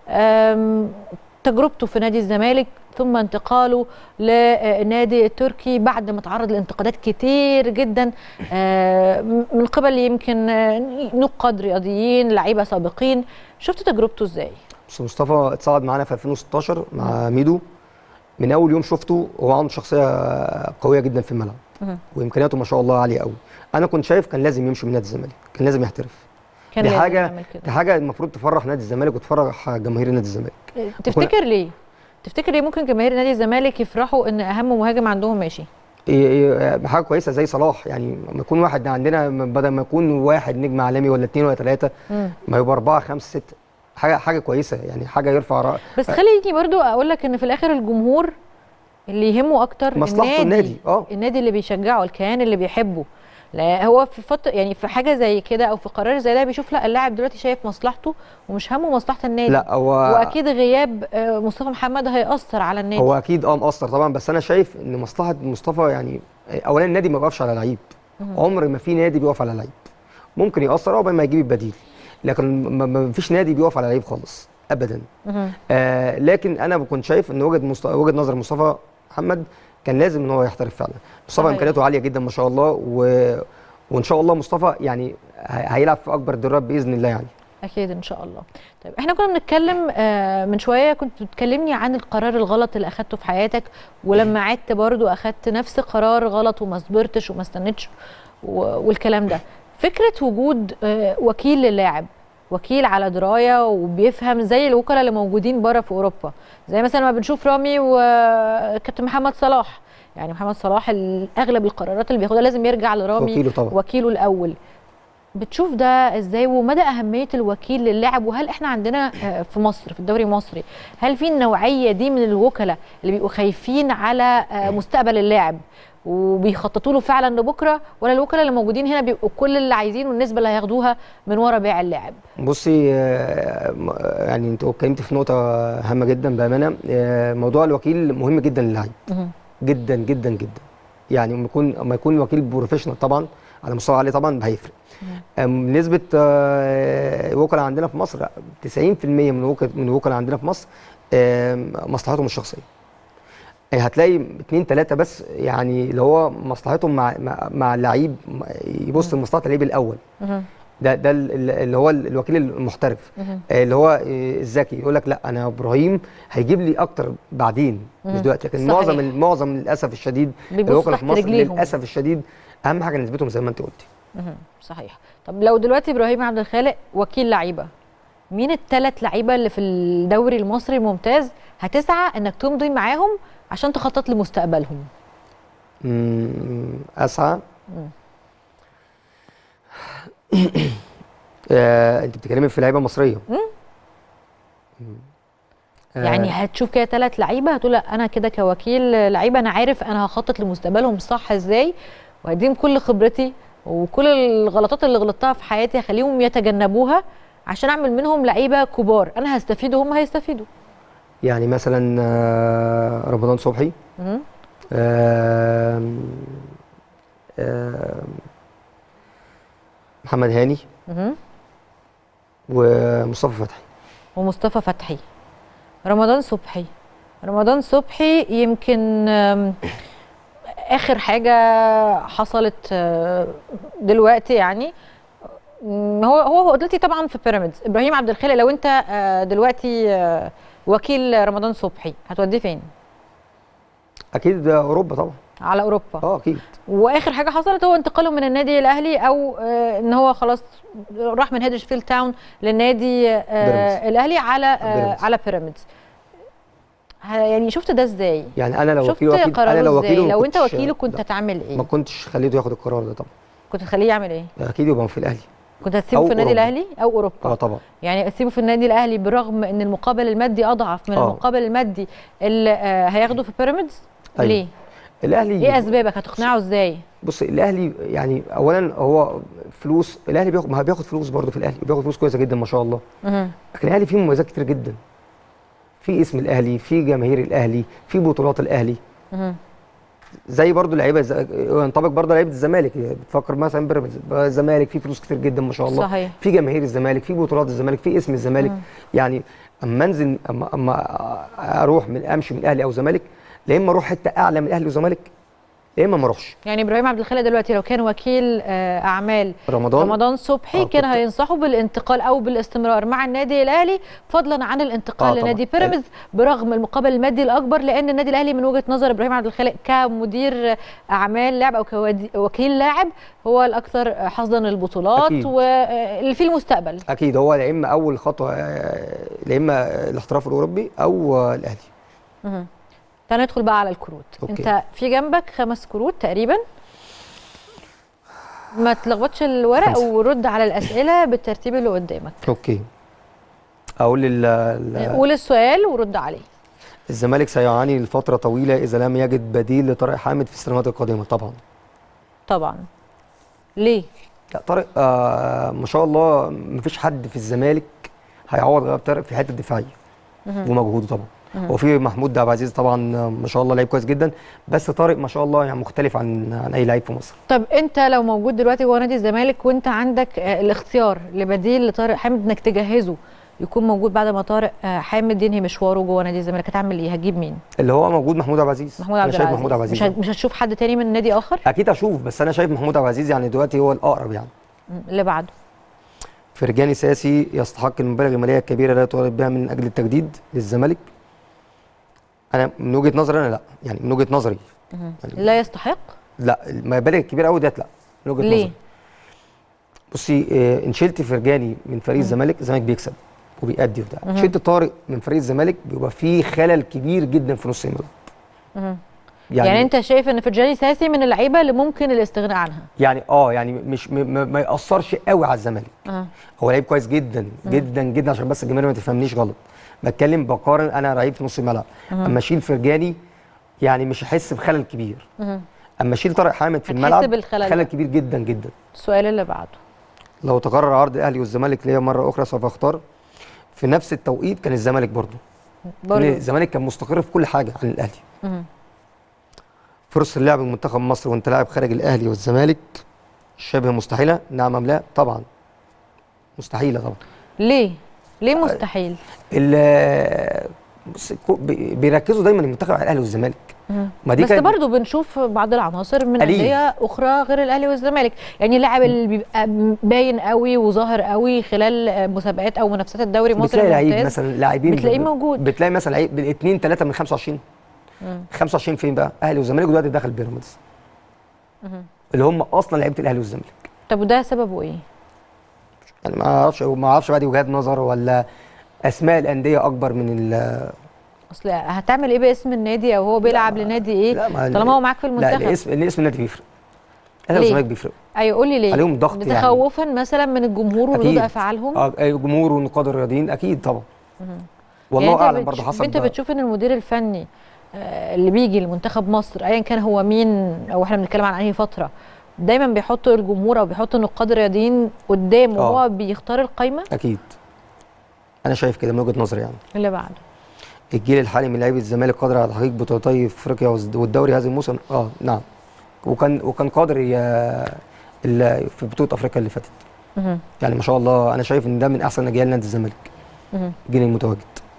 أم، تجربته في نادي الزمالك ثم انتقاله للنادي التركي بعد ما تعرض لانتقادات كتير جدا آه، من قبل يمكن آه، نقاد رياضيين لعيبه سابقين شفت تجربته ازاي؟ بس مصطفى اتصعد معانا في 2016 مع ميدو من اول يوم شفته هو عنده شخصيه قويه جدا في الملعب مهم. وامكانياته ما شاء الله عاليه قوي انا كنت شايف كان لازم يمشي من نادي الزمالك كان لازم يحترف كان دي لازم حاجه يعمل كده دي حاجه المفروض تفرح نادي الزمالك وتفرح جماهير نادي الزمالك تفتكر ليه؟ تفتكر ليه ممكن جماهير نادي الزمالك يفرحوا ان اهم مهاجم عندهم ماشي؟ إيه إيه حاجه كويسه زي صلاح يعني لما يكون واحد عندنا بدل ما يكون واحد نجم عالمي ولا اثنين ولا ثلاثه مم. ما يبقى اربعه خمسه سته حاجه حاجه كويسه يعني حاجه يرفع رأ... بس خليني برضو اقول لك ان في الاخر الجمهور اللي يهمه اكتر مصلحته النادي اه النادي اللي بيشجعه الكيان اللي بيحبه لا هو في فتره يعني في حاجه زي كده او في قرار زي ده بيشوف لا اللاعب دلوقتي شايف مصلحته ومش همه مصلحه النادي لا هو واكيد غياب آه، مصطفى محمد هيأثر على النادي هو اكيد اه مقصر طبعا بس انا شايف ان مصلحه مصطفى يعني اولا النادي ما بيقفش على لعيب عمر ما في نادي بيقف على لعيب ممكن يأثر عقبال ما يجيب البديل لكن ما- ما فيش نادي بيقف على لعيب خالص ابدا مهم. آه لكن انا كنت شايف ان وجهه مست... وجهه نظر مصطفى محمد كان لازم ان هو يحترف فعلا مصطفى صحيح. امكانياته عاليه جدا ما شاء الله و... وان شاء الله مصطفى يعني ه- هيلعب في اكبر الدوريات باذن الله يعني اكيد ان شاء الله طيب احنا كنا بنتكلم آه، من شويه كنت بتكلمني عن القرار الغلط اللي اخدته في حياتك ولما عدت برضو اخدت نفس قرار غلط وما صبرتش وما استنيتش و- والكلام ده فكره وجود آه، وكيل للاعب وكيل على درايه وبيفهم زي الوكلاء اللي موجودين بره في اوروبا زي مثلا ما بنشوف رامي وكابتن محمد صلاح يعني محمد صلاح ال- اغلب القرارات اللي بياخدها لازم يرجع لرامي وكيله طبعا وكيله الاول بتشوف ده ازاي ومدى اهميه الوكيل للاعب وهل احنا عندنا آه، في مصر في الدوري المصري هل في النوعيه دي من الوكلاء اللي بيبقوا خايفين على آه، مستقبل اللاعب وبيخططوا له فعلا لبكره ولا الوكلاء اللي موجودين هنا بيبقوا كل اللي عايزينه النسبه اللي هياخدوها من ورا بيع اللاعب بصي آه، م- يعني انت اتكلمت في نقطه هامه جدا بامانه آه، موضوع الوكيل مهم جدا للعيب مهم. جدا جدا جدا يعني لما يكون لما يكون الوكيل بروفيشنال طبعا على مستوى عالي طبعا هيفرق أم، نسبة آه، الوكلاء عندنا في مصر 90% من الوكلاء من الوكلاء عندنا في مصر آم، مصلحتهم الشخصية يعني هتلاقي اتنين تلاتة بس يعني اللي هو مصلحتهم مع مع, مع اللعيب يبص لمصلحة اللعيب الأول مهم. ده ده ال- ال- اللي هو الوكيل المحترف مهم. آه، اللي هو آه، الذكي يقول لك لا انا ابراهيم هيجيب لي اكتر بعدين مش مم. دلوقتي لكن صحيح. معظم المعظم للاسف الشديد بيبصوا الوكلاء تحت في مصر رجليهم. للاسف الشديد اهم حاجه نسبتهم زي ما انت قلتي مهم. صحيح طب لو دلوقتي ابراهيم عبد الخالق وكيل لعيبه مين الثلاث لعيبه اللي في الدوري المصري الممتاز هتسعى انك تمضي معاهم عشان تخطط لمستقبلهم مم، اسعى مم. آه، انت بتتكلمي في لعيبه مصريه مم. مم. آه، يعني هتشوف كده ثلاث لعيبه هتقول لا انا كده كوكيل لعيبه انا عارف انا هخطط لمستقبلهم صح ازاي وهديهم كل خبرتي وكل الغلطات اللي غلطتها في حياتي هخليهم يتجنبوها عشان اعمل منهم لعيبه كبار انا هستفيد وهم هيستفيدوا يعني مثلا آه، رمضان صبحي مم. آم، آم، محمد هاني مم. ومصطفى فتحي ومصطفى فتحي رمضان صبحي رمضان صبحي يمكن آم، اخر حاجه حصلت آه، دلوقتي يعني مم، هو هو دلوقتي طبعا في بيراميدز ابراهيم عبد الخالق لو انت آه، دلوقتي آه، وكيل رمضان صبحي هتوديه فين اكيد ده اوروبا طبعا على اوروبا اه اكيد واخر حاجه حصلت هو انتقاله من النادي الاهلي او آه، ان هو خلاص راح من هيدرسفيلد تاون للنادي آه، بيراميدز. الاهلي على آه، بيراميدز. على بيراميدز ه- يعني شفت ده ازاي يعني انا لو شفت وكيله اكيد انا قراره لو ازاي وكيله ما لو انت كنتش- وكيله كنت لا، هتعمل ما ايه كنتش خليته ياخد القرار ده طبعا كنت هتخليه يعمل ايه اكيد يبقى في الاهلي كنت هتسيبه أو في النادي أوروبا. الاهلي او اوروبا اه طبعا يعني تسيبه في النادي الاهلي برغم ان المقابل المادي اضعف من آه. المقابل المادي اللي آه، هياخده في بيراميدز أيوة. ليه الاهلي ايه اسبابك هتقنعه ازاي بص الاهلي يعني اولا هو فلوس الاهلي بياخد ما هو بياخد فلوس برضه في الاهلي بياخد فلوس كويسه جدا ما شاء الله مهم. لكن الاهلي فيه مميزات كتير جدا في اسم الاهلي في جماهير الاهلي في بطولات الاهلي مهم. زي برضه لعيبه ز- ينطبق برضه لعيبه الزمالك بتفكر مثلا بيراميدز الزمالك في فلوس كتير جدا ما شاء الله صحيح في جماهير الزمالك في بطولات الزمالك في اسم الزمالك مم. يعني اما انزل اما, أما اروح من امشي من الاهلي او الزمالك لا اما اروح حته اعلى من الاهلي والزمالك لا اما ما اروحش يعني ابراهيم عبد الخالق دلوقتي لو كان وكيل آه، اعمال رمضان رمضان صبحي آه، كان كنت- هينصحه بالانتقال او بالاستمرار مع النادي الاهلي فضلا عن الانتقال آه، طبعاً. لنادي بيراميدز برغم المقابل المادي الاكبر لان النادي الاهلي من وجهه نظر ابراهيم عبد الخالق كمدير اعمال لاعب او كوكيل لاعب هو الاكثر حظا للبطولات أكيد. واللي فيه المستقبل اكيد هو لا اما اول خطوه آه، لا اما الاحتراف الاوروبي او آه، الاهلي مهم. تعال ندخل بقى على الكروت أوكي. انت في جنبك خمس كروت تقريبا ما تلخبطش الورق خمسة. ورد على الاسئله بالترتيب اللي قدامك اوكي اقول لل- ال- قول السؤال ورد عليه الزمالك سيعاني لفتره طويله اذا لم يجد بديل لطارق حامد في السنوات القادمه طبعا طبعا ليه لا طارق آه ما شاء الله مفيش حد في الزمالك هيعوض غير طارق في الحته الدفاعيه مهم. ومجهوده طبعا مهم. وفي محمود عبد العزيز طبعا آه، ما شاء الله لعيب كويس جدا بس طارق ما شاء الله يعني مختلف عن عن اي لعيب في مصر طب انت لو موجود دلوقتي جوه نادي الزمالك وانت عندك آه، الاختيار لبديل لطارق حامد انك تجهزه يكون موجود بعد ما طارق آه، حامد ينهي مشواره جوه نادي الزمالك هتعمل ايه هتجيب مين اللي هو موجود محمود عبد العزيز محمود أنا عبد شايف العزيز محمود عبد العزيز مش هت- مش هتشوف حد تاني من نادي اخر اكيد اشوف بس انا شايف محمود عبد العزيز يعني دلوقتي هو الاقرب يعني مم، اللي بعده فرجاني ساسي يستحق المبالغ الماليه الكبيره التي يطالب بها من اجل التجديد للزمالك انا من وجهه نظري انا لا يعني من وجهه نظري يعني لا يستحق لا المبالغ الكبيره قوي ديت لا من وجهه ليه؟ نظري بصي آه، ان شلت فرجاني من فريق الزمالك الزمالك بيكسب وبيأدي وبتاع شلت طارق من فريق الزمالك بيبقى فيه خلل كبير جدا في نص الملعب مهم. يعني, يعني انت شايف ان فرجاني ساسي من اللعيبه اللي ممكن الاستغناء عنها يعني اه يعني مش م- م- ما ياثرش قوي على الزمالك اه هو لعيب كويس جدا جدا جدا عشان بس الجماهير ما تفهمنيش غلط بتكلم بقارن انا لعيب في نص الملعب اما اشيل فرجاني يعني مش هحس بخلل كبير مهم. اما اشيل طارق حامد في هتحس الملعب بالخلل خلل ده. كبير جدا جدا السؤال اللي بعده لو تقرر عرض الاهلي والزمالك ليا مره اخرى سوف اختار في نفس التوقيت كان الزمالك برضه لان برضه الزمالك كان مستقر في كل حاجه عن الاهلي مهم. فرصه اللعب بمنتخب مصر وانت لاعب خارج الاهلي والزمالك شبه مستحيله نعم ام لا طبعا مستحيله طبعا ليه ليه مستحيل ال- بص، كو- بي- بيركزوا دايما المنتخب على الاهلي والزمالك مهم. ما دي بس كانت- برضه بنشوف بعض العناصر من قليل. انديه اخرى غير الاهلي والزمالك يعني اللاعب اللي بيبقى باين قوي وظاهر قوي خلال مسابقات او منافسات الدوري مصر بتلاقي لعيب الممتاز مثلا لاعبين بتلاقيه ب- موجود. بتلاقي مثلا لعيب بالاثنين ثلاثه من 25 مم. 25 فين بقى؟ اهلي وزمالك ودلوقتي دخل بيراميدز مهم. اللي هم اصلا لعيبه الاهلي والزمالك طب وده سببه ايه؟ يعني ما اعرفش ما اعرفش بقى دي وجهات نظر ولا اسماء الانديه اكبر من ال اصل هتعمل ايه باسم النادي او هو بيلعب ما- لنادي ايه لا، ما- طالما هو معاك في لا المنتخب الاسم الاسم النادي بيفرق الاهلي ليه؟ والزمالك بيفرقوا ايوه قول لي ليه عليهم ضغط يعني. تخوفا مثلا من الجمهور وردود أكيد. افعالهم اه الجمهور والنقاد الرياضيين اكيد طبعا والله يعني أنت اعلم بتش- برضه حسب انت بتشوف ان المدير الفني آه، اللي بيجي لمنتخب مصر ايا كان هو مين او احنا بنتكلم عن انهي فتره دايما بيحطوا الجمهور او بيحطوا النقاد الرياضيين قدام آه. وهو بيختار القايمه اكيد انا شايف كده من وجهه نظري يعني اللي بعده الجيل الحالي من لعيبه الزمالك قادر على تحقيق بطولتي افريقيا والز- والدوري هذا الموسم اه نعم وكان وكان قادر ي- ال- في بطوله افريقيا اللي فاتت مهم. يعني ما شاء الله انا شايف ان ده من احسن اجيال نادي الزمالك مهم. الجيل المتواجد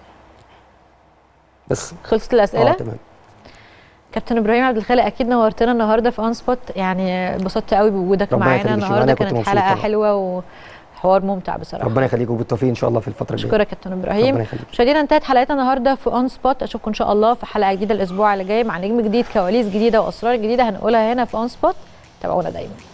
بس خلصت اه الاسئله تمام كابتن ابراهيم عبد الخالق اكيد نورتنا النهارده في اون سبوت يعني انبسطت قوي بوجودك ربنا معانا يخليك، النهارده أنا كنت كانت مبسوط حلقه طبعا. حلوه وحوار ممتع بصراحه ربنا يخليك وبالتوفيق ان شاء الله في الفتره الجايه اشكرك كابتن ابراهيم ربنا يخليك مشاهدينا انتهت حلقتنا النهارده في اون سبوت اشوفكم ان شاء الله في حلقه جديده الاسبوع اللي جاي مع نجم جديد كواليس جديده واسرار جديده هنقولها هنا في اون سبوت تابعونا دايما